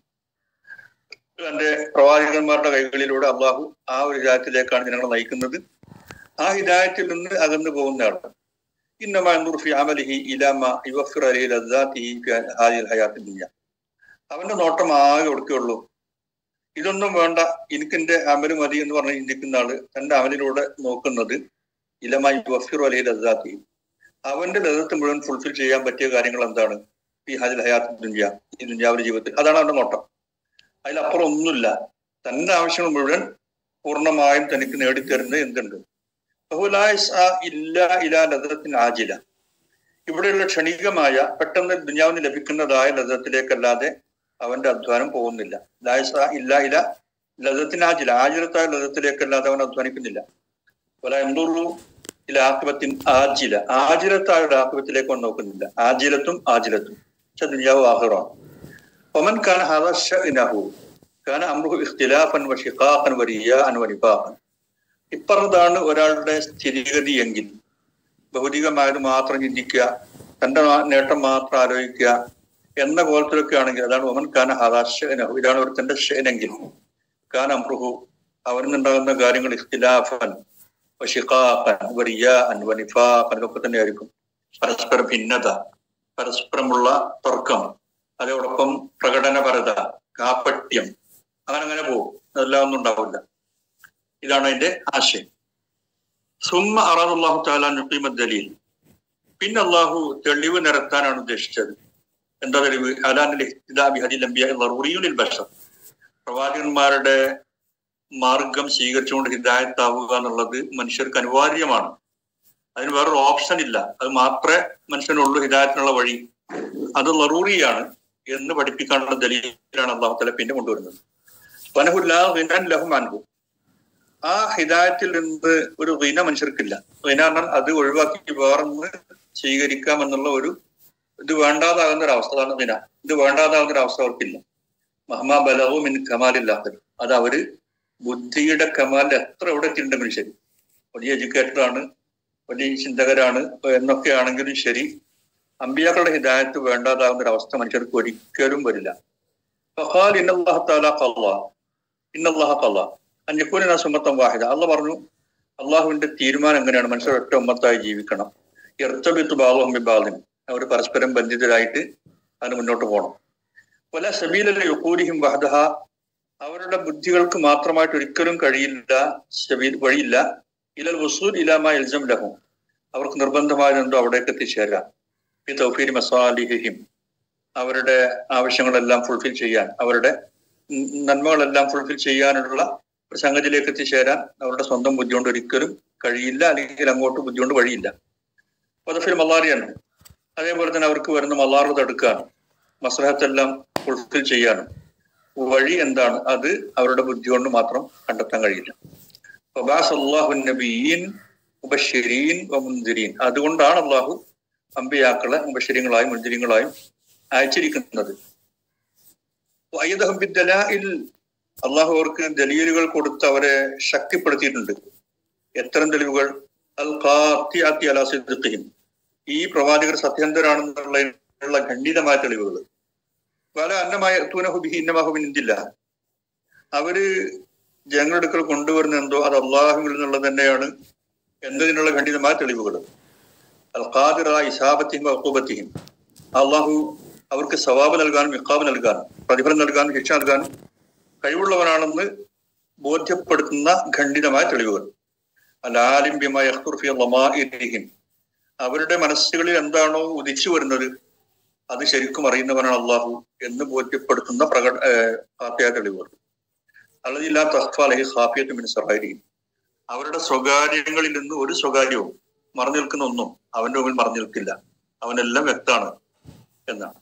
തന്റെ പ്രവാചകന്മാരുടെ കൈകളിലൂടെ അള്ളാഹു ആ ഒരു ഹിദായത്തിലേക്കാണ് ജനങ്ങളെ നയിക്കുന്നത് ആ ഹിദായത്തിൽ നിന്ന് അകന്നു പോകുന്നതാണ് ഇന്നമാഫി അമലിഹി ഇലാമ യുവഫിർ അലി ഹാദിൽ ഹയാത്തിൽ ദുനിയ അവന്റെ നോട്ടം ആകെ കൊടുക്കുകയുള്ളൂ ഇതൊന്നും വേണ്ട എനിക്കെന്റെ അമല് മതി എന്ന് പറഞ്ഞ് ചിന്തിക്കുന്ന ആള് തന്റെ അമലിലൂടെ നോക്കുന്നത് ഇലമ യുവഫിർ അലി ലദ്ദാത്തി അവന്റെ ലതത്ത് മുഴുവൻ ഫുൾഫിൽ ചെയ്യാൻ പറ്റിയ കാര്യങ്ങൾ എന്താണ് ഈ ഹാദിൽ ഹയാത്ത് ദുനിയ ഈ ദുനിയാവിന്റെ ജീവിതത്തിൽ അതാണ് അവന്റെ നോട്ടം അതിലപ്പുറം ഒന്നുമില്ല തന്റെ ആവശ്യങ്ങൾ മുഴുവൻ പൂർണ്ണമായും തനിക്ക് നേടിത്തരുന്നത് എന്തുണ്ട് ഇല്ല ഇലാ ലതത്തിന് ആജില ഇവിടെയുള്ള ക്ഷണികമായ പെട്ടെന്ന് ദുനിയാവിന് ലഭിക്കുന്നതായ ലതത്തിലേക്കല്ലാതെ അവന്റെ അധ്വാനം പോകുന്നില്ല ലായസ ഇല്ല ഇല ലതത്തിന് ആജില ആജിലത്തായ ലതത്തിലേക്കല്ലാതെ അവൻ അധ്വാനിക്കുന്നില്ല വല എന്തൂറു ഇല ആക്രമത്തിൻ ആജില ആജിലത്തായ ഒരു ആക്രമത്തിലേക്ക് അവൻ നോക്കുന്നില്ല ആജിലത്തും ആജിലത്തും പക്ഷെ ദുനിയാവ് ആഹ്റമാണ് ഒമൻ കാന ഹദു കാന അമ്രുഹു ഇഖ്തിലാഫൻ വഷിഖാഖൻ വരിയാൻ വനിഫാഖൻ ഇപ്പറഞ്ഞതാണ് ഒരാളുടെ സ്ഥിതിഗതി എങ്കിൽ ഭൗതികമായത് മാത്രം ചിന്തിക്കുക തന്റെ നേട്ടം മാത്രം ആലോചിക്കുക എന്ന കോലത്തിലൊക്കെ ആണെങ്കിൽ അതാണ് ഒമൻ കാന ഹദാശനഹു ഇതാണ് ഒരുത്തന്റെ ഷെനെങ്കിൽ കാന അമ്രുഹു അവരിന്നുണ്ടാകുന്ന കാര്യങ്ങൾ ഇഖ്തിലാഫൻ വഷിഖാഖൻ വരിയാൻ വനിഫാഖൻ ഒക്കെ തന്നെ ആയിരിക്കും പരസ്പര ഭിന്നത പരസ്പരമുള്ള തർക്കം അതോടൊപ്പം പ്രകടനപരത കാപ്പട്യം അങ്ങനെ അങ്ങനെ പോകും അതെല്ലാം ഒന്നും ഉണ്ടാവില്ല ഇതാണ് അതിന്റെ ആശയം സുമ്മ അറാദുല്ലാഹു താല നുഖീമ ദലീൽ പിന്നെ അള്ളാഹു തെളിവ് നിരത്താനാണ് ഉദ്ദേശിച്ചത് എന്താ തെളിവ് അലാനിൽ ബഷർ പ്രവാചകന്മാരുടെ മാർഗം സ്വീകരിച്ചുകൊണ്ട് ഹിദായത്താവുക എന്നുള്ളത് മനുഷ്യർക്ക് അനിവാര്യമാണ് അതിന് വേറൊരു ഓപ്ഷൻ ഇല്ല അത് മാത്രമേ മനുഷ്യനുള്ളൂ ഹിദായത്തിനുള്ള വഴി അത് ലറൂറിയാണ് എന്ന് പഠിപ്പിക്കാനുള്ള ദലീലാണ് അള്ളാഹു തല പിന്നെ കൊണ്ടുവരുന്നത് ലഹുമാൻഹു ആ ഹിദായത്തിൽ നിന്ന് ഒരു റീന മനുഷ്യർക്കില്ല റീന പറഞ്ഞാൽ അത് ഒഴിവാക്കി വേറൊന്ന് സ്വീകരിക്കാം എന്നുള്ള ഒരു ഇത് വേണ്ടാതാകുന്ന ഒരു അവസ്ഥ അതാണ് റീന ഇത് വേണ്ടാതാകുന്ന ഒരു അവസ്ഥ അവർക്കില്ല മഹമാ ബലവും ഇൻ കമാലില്ലാത്തത് അത് അവര് ബുദ്ധിയുടെ കമാലിൽ എത്ര എവിടെ എത്തിയിട്ടുണ്ടെങ്കിലും ശരി വലിയ എഡ്യൂക്കേറ്റഡ് ആണ് വലിയ ചിന്തകരാണ് എന്നൊക്കെ ആണെങ്കിലും ശരി അമ്പിയാക്കളുടെ ഹിദായത്ത് വേണ്ടാതാകുന്ന ഒരു അവസ്ഥ മനുഷ്യർക്ക് ഒരിക്കലും വരില്ല ഫഖാൽ ഇന്നല്ലാഹ തആല ഖല്ല ഇന്നല്ലാഹ ഖല്ല അൻ യകൂന സുമ്മത്തൻ വാഹിദ അള്ളാഹ് പറഞ്ഞു അള്ളാഹുവിന്റെ തീരുമാനം എങ്ങനെയാണ് മനുഷ്യർ ഒറ്റ ഉമ്മത്തായി ജീവിക്കണം ഇർത്തബിത്തു ബാലുഹും ബിബാദിൻ അവർ പരസ്പരം ബന്ധിതരായിട്ട് അതിന് മുന്നോട്ട് പോകണം പല സബീലല്ല യുക്കൂലിഹിം വഹദഹ അവരുടെ ബുദ്ധികൾക്ക് മാത്രമായിട്ട് ഒരിക്കലും കഴിയില്ല സബീൽ വഴിയില്ല ഇലൽ വസൂൽ ഇലാമ ഇൽസം ലഹും അവർക്ക് നിർബന്ധമായതെന്തോ അവിടേക്ക് എത്തിച്ചേരാം ഈ തൗഫീരി മസാലിഹിം അവരുടെ ആവശ്യങ്ങളെല്ലാം ഫുൾഫിൽ ചെയ്യാൻ അവരുടെ നന്മകളെല്ലാം ഫുൾഫിൽ ചെയ്യാനുള്ള ഒരു സംഗതിയിലേക്ക് എത്തിച്ചേരാൻ അവരുടെ സ്വന്തം ബുദ്ധി കൊണ്ട് ഒരിക്കലും കഴിയില്ല അല്ലെങ്കിൽ അങ്ങോട്ട് ബുദ്ധി കൊണ്ട് വഴിയില്ല പദഫിൽ മലാറിയാണ് അതേപോലെ തന്നെ അവർക്ക് വരുന്ന മലാറ് തടുക്കാനും മസ്ലഹത്തെല്ലാം ഫുൾഫിൽ ചെയ്യാനും വഴി എന്താണ് അത് അവരുടെ ബുദ്ധി കൊണ്ട് മാത്രം കണ്ടെത്താൻ കഴിയില്ല നബിയീൻ മുബഷിരീൻ മുന്തിരീൻ അതുകൊണ്ടാണ് അള്ളാഹു അമ്പിയാക്കളെ മുബഷിരിങ്ങളായും മുന്തിരിങ്ങളായും അയച്ചിരിക്കുന്നത് അള്ളാഹു അവർക്ക് ദലീലുകൾ കൊടുത്ത് അവരെ ശക്തിപ്പെടുത്തിയിട്ടുണ്ട് എത്തരം തെളിവുകൾ അൽ ഖാത്തിഅത്തി അലാ സിദ്ഖിഹിം ഈ പ്രവാചകർ സത്യന്തരാണെന്നുള്ള ഖണ്ഡിതമായ തെളിവുകൾ പല അന്നമായ തൂനഹു ബിഹി ഇന്നമാഹുബിൻ ഇന്ദില്ല അവര് ജനങ്ങളുടെ അടുക്കൽ കൊണ്ടുവരുന്ന എന്തോ അത് അള്ളാഹുവിൽ നിന്നുള്ളത് തന്നെയാണ് എന്നതിനുള്ള ഖണ്ഡിതമായ തെളിവുകൾ അൽ ഖാദിറ ഇസാബത്തിയും അക്കൂബത്തിയും അള്ളാഹു അവർക്ക് സവാബ് നൽകാനും ഇക്കാബ് നൽകാനും പ്രതിഫലം നൽകാനും ശിക്ഷ നൽകാനും കഴിവുള്ളവനാണെന്ന് ബോധ്യപ്പെടുത്തുന്ന ഖണ്ഡിതമായ തെളിവുകൾ അലാലിം ബിമ യഖ്തുർഫി ലമാഇരിഹിം അവരുടെ മനസ്സുകളിൽ എന്താണോ ഉദിച്ചു വരുന്നത് അത് ശരിക്കും അറിയുന്നവനാണ് അള്ളാഹു എന്ന് ബോധ്യപ്പെടുത്തുന്ന പ്രകട ഹാപ്പിയ തെളിവുകൾ അള്ളതില്ലാ തഹ്ഫാലഹി ഹാഫിയത്ത് മിൻ സഹായിരിക്കും അവരുടെ സ്വകാര്യങ്ങളിൽ നിന്ന് ഒരു സ്വകാര്യവും മറഞ്ഞു നിൽക്കുന്ന ഒന്നും അവന്റെ മുമ്പിൽ മറഞ്ഞു നിൽക്കില്ല അവനെല്ലാം വ്യക്തമാണ് എന്നാണ്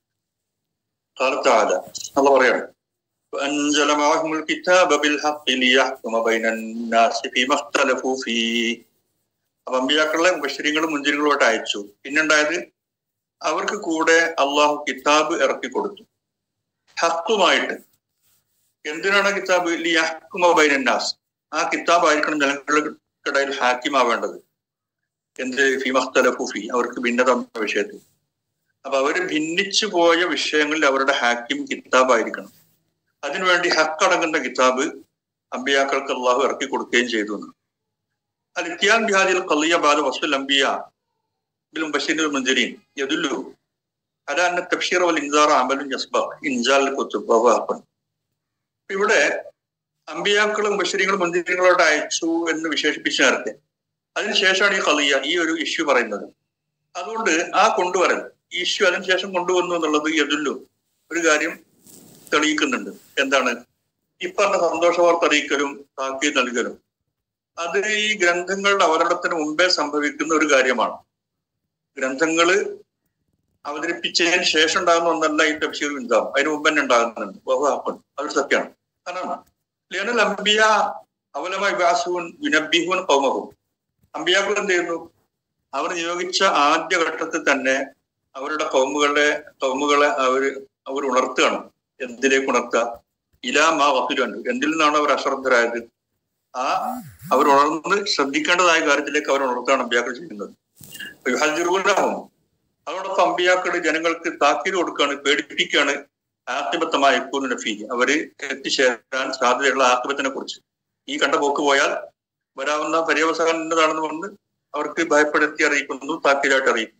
കാലത്താല അല്ല പറയാണ് وأنزل معهم الكتاب بالحق ليحكم بين الناس فيما اختلفوا فيه അപ്പൊ അമ്പിയാക്കളെ മുബശ്ശരിങ്ങളും മുഞ്ചിരികളുമായിട്ട് അയച്ചു പിന്നുണ്ടായത് അവർക്ക് കൂടെ അള്ളാഹു കിതാബ് ഇറക്കി കൊടുത്തു ഹക്കുമായിട്ട് എന്തിനാണ് കിതാബ് ലിയഹ്കുമ ബൈനന്നാസ് ആ കിതാബ് ആയിരിക്കണം ജനങ്ങൾക്കിടയിൽ ഹാക്കിമാവേണ്ടത് എന്ത് ഫിമഖ്തലഫു ഫി അവർക്ക് ഭിന്നത വന്ന വിഷയത്തിൽ അപ്പൊ അവര് ഭിന്നിച്ചു പോയ വിഷയങ്ങളിൽ അവരുടെ ഹാക്കിം കിതാബായിരിക്കണം അതിനുവേണ്ടി ഹക്കടങ്ങുന്ന കിതാബ് അമ്പിയാക്കൾക്ക് അള്ളാഹു ഇറക്കി കൊടുക്കുകയും ചെയ്തു എന്ന് അൽ ഇത്തിയാൻ ബിഹാദിൽ ഖളിയ ബാല വസ്ഫുൽ അംബിയ ബിൽ മുബശ്ശിരിൽ മുൻദിരീൻ യദുല്ലു അല അന്ന തബ്ഷീർ വൽ ഇൻസാർ അമലുൻ യസ്ബഖ് ഇൻസാൽ കുത്തുബ് വഹുവ ഹഖുൻ ഇവിടെ അമ്പിയാക്കളും ബഷരീങ്ങളും മുന്തിരികളോട് അയച്ചു എന്ന് വിശേഷിപ്പിച്ച് നേരത്തെ അതിനുശേഷമാണ് ഈ കളിയ ഈ ഒരു ഇഷ്യൂ പറയുന്നത് അതുകൊണ്ട് ആ കൊണ്ടുവരൽ ഈ ഇഷ്യൂ അതിനുശേഷം കൊണ്ടുവന്നു എന്നുള്ളത് യദുല്ലു ഒരു കാര്യം തെളിയിക്കുന്നുണ്ട് എന്താണ് ഈ പറഞ്ഞ സന്തോഷ വാർത്ത അറിയിക്കലും താക്കീത് നൽകലും അത് ഈ ഗ്രന്ഥങ്ങളുടെ അവതരണത്തിന് മുമ്പേ സംഭവിക്കുന്ന ഒരു കാര്യമാണ് ഗ്രന്ഥങ്ങള് അവതരിപ്പിച്ചതിന് ശേഷം ഉണ്ടാകുന്ന ഒന്നല്ല ഈ തഫ്സീർ ഉണ്ടാവും അതിന് മുമ്പ് തന്നെ ഉണ്ടാകുന്നുണ്ട് ബഹുഹാപ്പൻ അതൊരു സത്യമാണ് കാരണം ലിയനൽ അംബിയ അവലമ വിവാസവും വിനബിഹുൻ കൗമഹും അമ്പിയാക്കൾ എന്ത് ചെയ്യുന്നു അവർ നിയോഗിച്ച ആദ്യ ഘട്ടത്തിൽ തന്നെ അവരുടെ കൗമുകളെ കൗമുകളെ അവർ അവർ ഉണർത്തുകയാണ് എന്തിലേക്ക് ഉണർത്തുക ഇലാ മാ വഫിലുണ്ട് എന്തിൽ നിന്നാണ് അവർ അശ്രദ്ധരായത് ആ അവർ ഉണർന്ന് ശ്രദ്ധിക്കേണ്ടതായ കാര്യത്തിലേക്ക് അവർ ഉണർത്തുകയാണ് അമ്പിയാക്കൾ ചെയ്യുന്നത് യുഹജിറൂനഹും അതോടൊപ്പം അമ്പിയാക്കൾ ജനങ്ങൾക്ക് താക്കീത് കൊടുക്കുകയാണ് പേടിപ്പിക്കുകയാണ് ആക്തിബത്തമായ എക്കൂറിന്റെ ഫീ അവര് എത്തിച്ചേരാൻ സാധ്യതയുള്ള ആക്തിബത്തിനെ കുറിച്ച് ഈ കണ്ട പോക്ക് പോയാൽ വരാവുന്ന പര്യവസാനം എന്നതാണെന്ന് പറഞ്ഞ് അവർക്ക് ഭയപ്പെടുത്തി അറിയിക്കുന്നു താക്കീതായിട്ട് അറിയിക്കുന്നു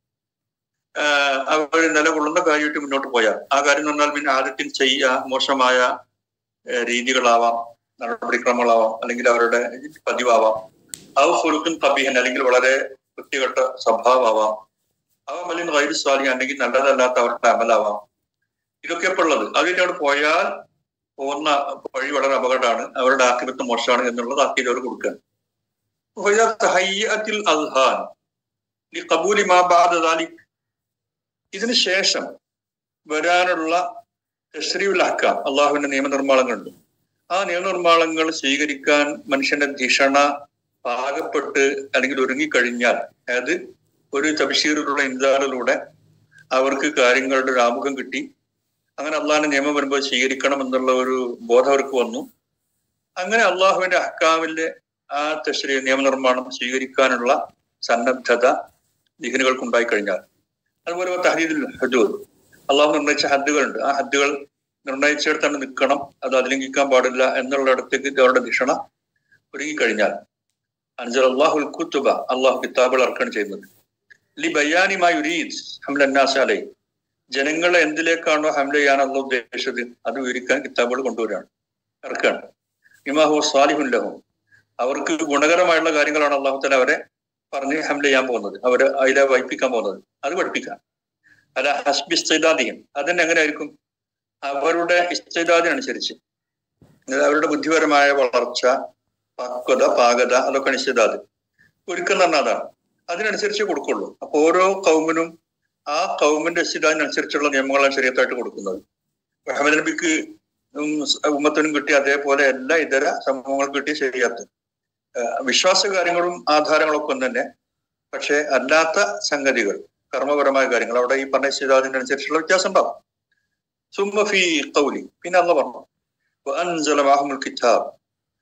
അവർ നിലകൊള്ളുന്ന കാര്യമായിട്ട് മുന്നോട്ട് പോയാൽ ആ കാര്യം എന്ന് പറഞ്ഞാൽ പിന്നെ ആദ്യത്തിൽ ചെയ്യുക മോശമായ രീതികളാവാം നടപടിക്രമങ്ങളാവാം അല്ലെങ്കിൽ അവരുടെ പതിവാവാം അവ ഫുലുക്കും കബീഹൻ അല്ലെങ്കിൽ വളരെ വൃത്തികെട്ട സ്വഭാവമാവാം അവ മലിൻ വൈദ്യ സ്വാധീനം അല്ലെങ്കിൽ നല്ലതല്ലാത്ത അവരുടെ അമലാവാം ഇതൊക്കെ ഇപ്പോൾ ഉള്ളത് അതിനോട് പോയാൽ പോകുന്ന വഴി വളരെ അപകടമാണ് അവരുടെ ആക്രിമത്വം മോശമാണ് എന്നുള്ളത് ആക്കിയിൽ അവർ കൊടുക്കുക ഇതിന് ശേഷം വരാനുള്ള തശ്രീവുൽ ഹക്കാം അള്ളാഹുവിന്റെ നിയമനിർമ്മാണങ്ങളുണ്ട് ആ നിയമനിർമ്മാണങ്ങൾ സ്വീകരിക്കാൻ മനുഷ്യന്റെ ധിഷണ പാകപ്പെട്ട് അല്ലെങ്കിൽ ഒരുങ്ങിക്കഴിഞ്ഞാൽ അതായത് ഒരു തബഷീറിലുള്ള ഇന്താറിലൂടെ അവർക്ക് കാര്യങ്ങളുടെ ഒരു ആമുഖം കിട്ടി അങ്ങനെ അള്ളാഹിന്റെ നിയമം വരുമ്പോൾ സ്വീകരിക്കണം എന്നുള്ള ഒരു ബോധം അവർക്ക് വന്നു അങ്ങനെ അള്ളാഹുവിന്റെ അഹ്കാമിന്റെ ആ തശ്രീ നിയമനിർമ്മാണം സ്വീകരിക്കാനുള്ള സന്നദ്ധത ദിഹനുകൾക്ക് ഉണ്ടായി കഴിഞ്ഞാൽ അതുപോലെ തഹരീദുൽ ഹദൂദ് അള്ളാഹു നിർണയിച്ച ഹദ്ദുകളുണ്ട് ആ ഹദ്ദുകൾ നിർണയിച്ചിടത്താണ് നിൽക്കണം അത് അതിലംഘിക്കാൻ പാടില്ല എന്നുള്ളിടത്തേക്ക് അവരുടെ ധിഷണ ഒരുങ്ങിക്കഴിഞ്ഞാൽ അൻസൽ അള്ളാഹുൽ കുത്തുബ അള്ളാഹു കിതാബുകൾ ഇറക്കുകയാണ് ചെയ്യുന്നത് ലി ബയാനിമായി ഉരീദ് ഹംലന്നാസ് അലൈ ജനങ്ങളെ എന്തിലേക്കാണോ ഹംല ചെയ്യാനുള്ള ഉദ്ദേശിച്ചത് അത് വിവരിക്കാൻ കിതാബുകൾ കൊണ്ടുവരികയാണ് ഇറക്കുകയാണ് ഇമാഹു സാലിഹുൻ ലഹും അവർക്ക് ഗുണകരമായുള്ള കാര്യങ്ങളാണ് അള്ളാഹു തല അവരെ പറഞ്ഞ് ഹംല ചെയ്യാൻ പോകുന്നത് അവരെ അതിലെ വൈപ്പിക്കാൻ പോകുന്നത് അത് പഠിപ്പിക്കാം അല്ല ഹസ്ബി ഇസ്തിദാദിയും അതന്നെ എങ്ങനെയായിരിക്കും അവരുടെ ഇസ്തിദാദിനനുസരിച്ച് അവരുടെ ബുദ്ധിപരമായ വളർച്ച പക്വത പാകത അതൊക്കെ നിശ്ചിതാത് ഒരുക്കം തന്നെ അതാണ് അതിനനുസരിച്ച് കൊടുക്കുള്ളൂ അപ്പൊ ഓരോ കൗമിനും ആ കൗമിന്റെ ഇസ്തിദാദിനനുസരിച്ചുള്ള നിയമങ്ങളാണ് ശരീരത്തായിട്ട് കൊടുക്കുന്നത് മുഹമ്മദ് നബിക്ക് ഉമ്മത്തിനും കിട്ടിയ അതേപോലെ എല്ലാ ഇതര സമൂഹങ്ങൾക്ക് കിട്ടിയ ശരിയാത്ത് വിശ്വാസ കാര്യങ്ങളും ആധാരങ്ങളൊക്കെ ഒന്ന് തന്നെ പക്ഷെ അല്ലാത്ത സംഗതികൾ കർമ്മപരമായ കാര്യങ്ങൾ അവിടെ ഈ പറഞ്ഞ സ്ഥിതാദിനനുസരിച്ചുള്ള വ്യത്യാസം ഉണ്ടാവും സുമ്മ ഫി കൗലി പിന്നെ അല്ല പറഞ്ഞു അൻസല മാഹുൽ കിതാബ്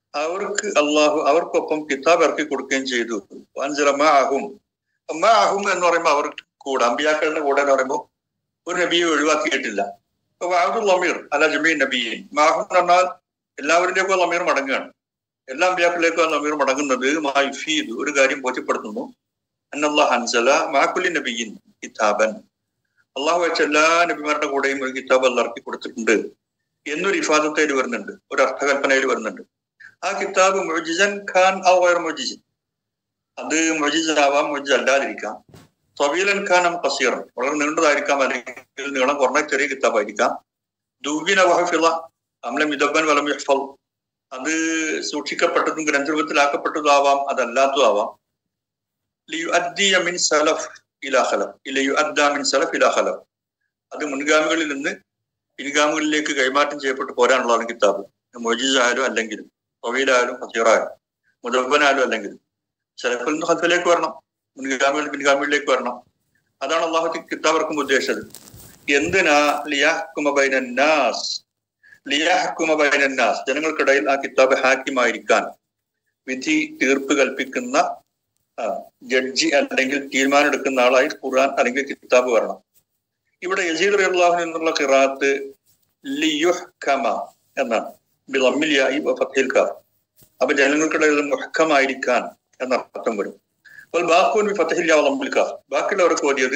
അവർക്ക് അള്ളാഹു അവർക്കൊപ്പം കിതാബ് ഇറക്കി കൊടുക്കുകയും ചെയ്തു അഞ്ചല മാഹും മാഹും എന്ന് പറയുമ്പോൾ അവർക്ക് കൂടെ അമ്പിയാക്കളുടെ കൂടെ എന്ന് പറയുമ്പോൾ ഒരു നബിയെ ഒഴിവാക്കിയിട്ടില്ല അപ്പൊ അബ്ദുൽ ലമീർ അല്ല ജമീൻ നബിയെ മാഹും എന്ന് പറഞ്ഞാൽ എല്ലാവരിലേക്കും ലമീർ മടങ്ങുകയാണ് എല്ലാ അമ്പിയാക്കളിലേക്കും ആ ലമീർ മടങ്ങുന്നത് മാ യുഫീദ് ഒരു കാര്യം ബോധ്യപ്പെടുത്തുന്നു അന്നല്ലാഹ് അൻസല മാക്കുലി നബിയിൻ കിതാബൻ അള്ളാഹു വെച്ച എല്ലാ നബിമാരുടെ കൂടെയും ഒരു കിതാബ് അല്ല ഇറക്കി കൊടുത്തിട്ടുണ്ട് എന്നൊരു ഇഫാദത്തേൽ വരുന്നുണ്ട് ഒരു അർത്ഥകൽപ്പനയിൽ വരുന്നുണ്ട് ആ കിതാബ് മൊജിസൻ ഖാൻ ഔർ മൊജിസൻ അത് മൊജിസാവാം മൊജിസ് അല്ലാതിരിക്കാം തൊബീലൻ ഖാനം കസീറൻ വളരെ നീണ്ടതായിരിക്കാം അല്ലെങ്കിൽ നീളം കുറഞ്ഞ ചെറിയ കിതാബായിരിക്കാം ദുബിന വഹഫിള അമ്ലം ഇദബൻ വലം യഹ്ഫൽ അത് സൂക്ഷിക്കപ്പെട്ടതും ഗ്രന്ഥരൂപത്തിലാക്കപ്പെട്ടതും ആവാം അതല്ലാത്തതും ആവാം ലിയുഅദ്ദിയ മിൻ സലഫ് ഇലാ ഖലഫ് ലിയുഅദ്ദ മിൻ സലഫ് ഇലാ ഖലഫ് അത് മുൻഗാമികളിൽ നിന്ന് പിൻഗാമികളിലേക്ക് കൈമാറ്റം ചെയ്യപ്പെട്ട് പോരാനുള്ളതാണ് കിതാബ് മൊജീസായാലും അല്ലെങ്കിലും തൊവീലായാലും ഫസീറായാലും മുദബനായാലും അല്ലെങ്കിലും സലഫിൽ നിന്ന് ഖൽഫിലേക്ക് വരണം മുൻഗാമികൾ പിൻഗാമികളിലേക്ക് വരണം അതാണ് അള്ളാഹു കിതാബ് ഇറക്കുമ്പോൾ ഉദ്ദേശിച്ചത് എന്തിനാ ലിയാഹ്കുമ ബൈനന്നാസ് ലിയാഹ്കുമ ബൈനന്നാസ് ജനങ്ങൾക്കിടയിൽ ആ കിതാബ് ഹാക്കിമായിരിക്കാൻ വിധി തീർപ്പ് കൽപ്പിക്കുന്ന ആ, ജഡ്ജി അല്ലെങ്കിൽ തീരുമാനം എടുക്കുന്ന ആളായി ഖുർആൻ അല്ലെങ്കിൽ കിതാബ് വരണം ഇവിടെ യസീദ് റളിയല്ലാഹു എന്നുള്ള ഖിറാത്ത് ലിയുഹ്കമ എന്നാണ് ബിളമ്മിലിയായി ഫത്തിൽ കാഫ് അപ്പൊ ജനങ്ങൾക്കിടയിൽ മുഹക്കമായിരിക്കാൻ എന്ന അർത്ഥം വരും അപ്പോൾ ബാക്കുൻ ബി ഫത്തഹില്ല ലമ്മിൽ കാഫ് ബാക്കിയുള്ളവർക്ക് ഓതിയത്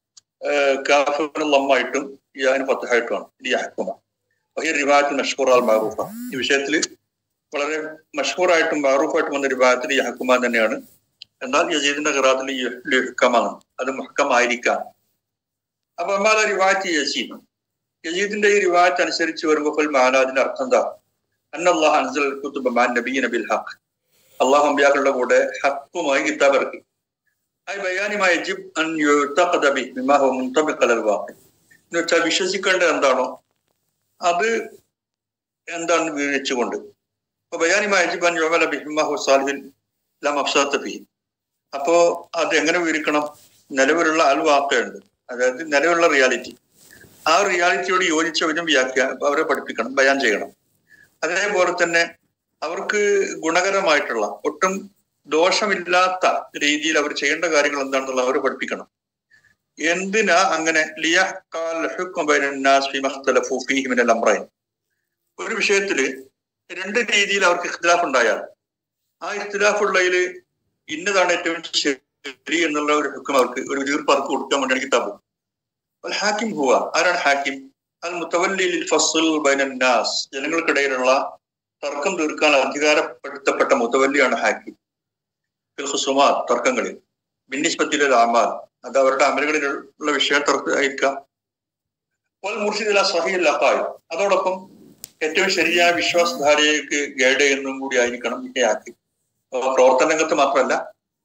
കാഫിന് ലമ്മായിട്ടും യാന് ഫത്തഹായിട്ടുമാണ് ലിയഹ്കുമ വഹി റിവായത്ത് മഷ്ഹൂർ അൽ മാറൂഫ ഈ വിഷയത്തിൽ വളരെ മഷ്ഹൂറായിട്ടും മാറൂഫായിട്ടും വന്ന റിവായത്തിൽ യഹക്കുമാൻ തന്നെയാണ് എന്നാൽ യസീദിന്റെ ഖിറാത്തിൽ ലിഹ്കമാണ് അത് മുഹക്കമായിരിക്കാം അപ്പൊ അമ്മാല റിവായത്ത് യസീദ് യസീദിന്റെ ഈ റിവായത്ത് അനുസരിച്ച് വരുമ്പോൾ മാനാദിന്റെ അർത്ഥം എന്താ അന്നല്ലാഹ് അൻസൽ കുത്തുബ മാൻ നബീന ബിൽ ഹഖ് അള്ളാഹു അമ്പിയാക്കളുടെ കൂടെ ഹക്കുമായി കിതാബ് ഇറക്കി ഐ ബയാനിമായ യജിബ് അൻ യുതഖദ ബി ബിമാ ഹുവ മുൻതബിഖ് അലൽ വാഖി എന്ന് വെച്ചാൽ വിശ്വസിക്കേണ്ടത് എന്താണോ അത് എന്താണ് വിവരിച്ചുകൊണ്ട് അപ്പൊ ബയാനിമായ യജിബ് അൻ യുഅമല ബി ബിമാ ഹുവ സാലിഹിൻ ലം അഫ്സാത്ത ബി അപ്പോ അത് എങ്ങനെ വിവരിക്കണം നിലവിലുള്ള അൽ വാക്കയുണ്ട് അതായത് നിലവിലുള്ള റിയാലിറ്റി ആ റിയാലിറ്റിയോട് യോജിച്ച വിധം വ്യാഖ്യാ അവരെ പഠിപ്പിക്കണം ബയാൻ ചെയ്യണം അതേപോലെ തന്നെ അവർക്ക് ഗുണകരമായിട്ടുള്ള ഒട്ടും ദോഷമില്ലാത്ത രീതിയിൽ അവർ ചെയ്യേണ്ട കാര്യങ്ങൾ എന്താണെന്നുള്ള അവരെ പഠിപ്പിക്കണം എന്തിനാ അങ്ങനെ ലിയഹ്കാൽ ഹുക്മ ബൈനൻ നാസ് ഫീമ ഇഖ്തലഫു ഫീഹി മിനൽ അംറൈൻ ഒരു വിഷയത്തില് രണ്ട് രീതിയിൽ അവർക്ക് ഇഖ്തിലാഫ് ഉണ്ടായാൽ ആ ഇഖ്തിലാഫ് ഉള്ളതിൽ ഇന്നതാണ് ഏറ്റവും ശരി എന്നുള്ള ഒരു ഹുക്കം അവർക്ക് ഒരു തീർപ്പ് അവർക്ക് കൊടുക്കാൻ വേണ്ടിയാണ് കിതാബ് അൽ ഹാക്കിം ഹുവ ആരാണ് ഹാക്കിം അൽ മുത്തവല്ലി ലിൽ ഫസ്ൽ ബൈനൻ നാസ് ജനങ്ങൾക്കിടയിലുള്ള തർക്കം തീർക്കാൻ അധികാരപ്പെടുത്തപ്പെട്ട മുത്തവല്ലിയാണ് ഹാക്കിം ഫിൽ ഖുസുമാത്ത് തർക്കങ്ങളിൽ ഭിന്നിസ്പത്തിലെ ആമാൽ അത് അവരുടെ അമലുകളിലുള്ള വിഷയം തർക്കമായിരിക്കാം വൽ മുർഷിദ് സഹിൽ അഖായി അതോടൊപ്പം ഏറ്റവും ശരിയായ വിശ്വാസധാരയ്ക്ക് ഗൈഡ് ചെയ്യുന്നതും കൂടി ആയിരിക്കണം ഈ ഹാക്കിം അപ്പൊ പ്രവർത്തന രംഗത്ത് മാത്രമല്ല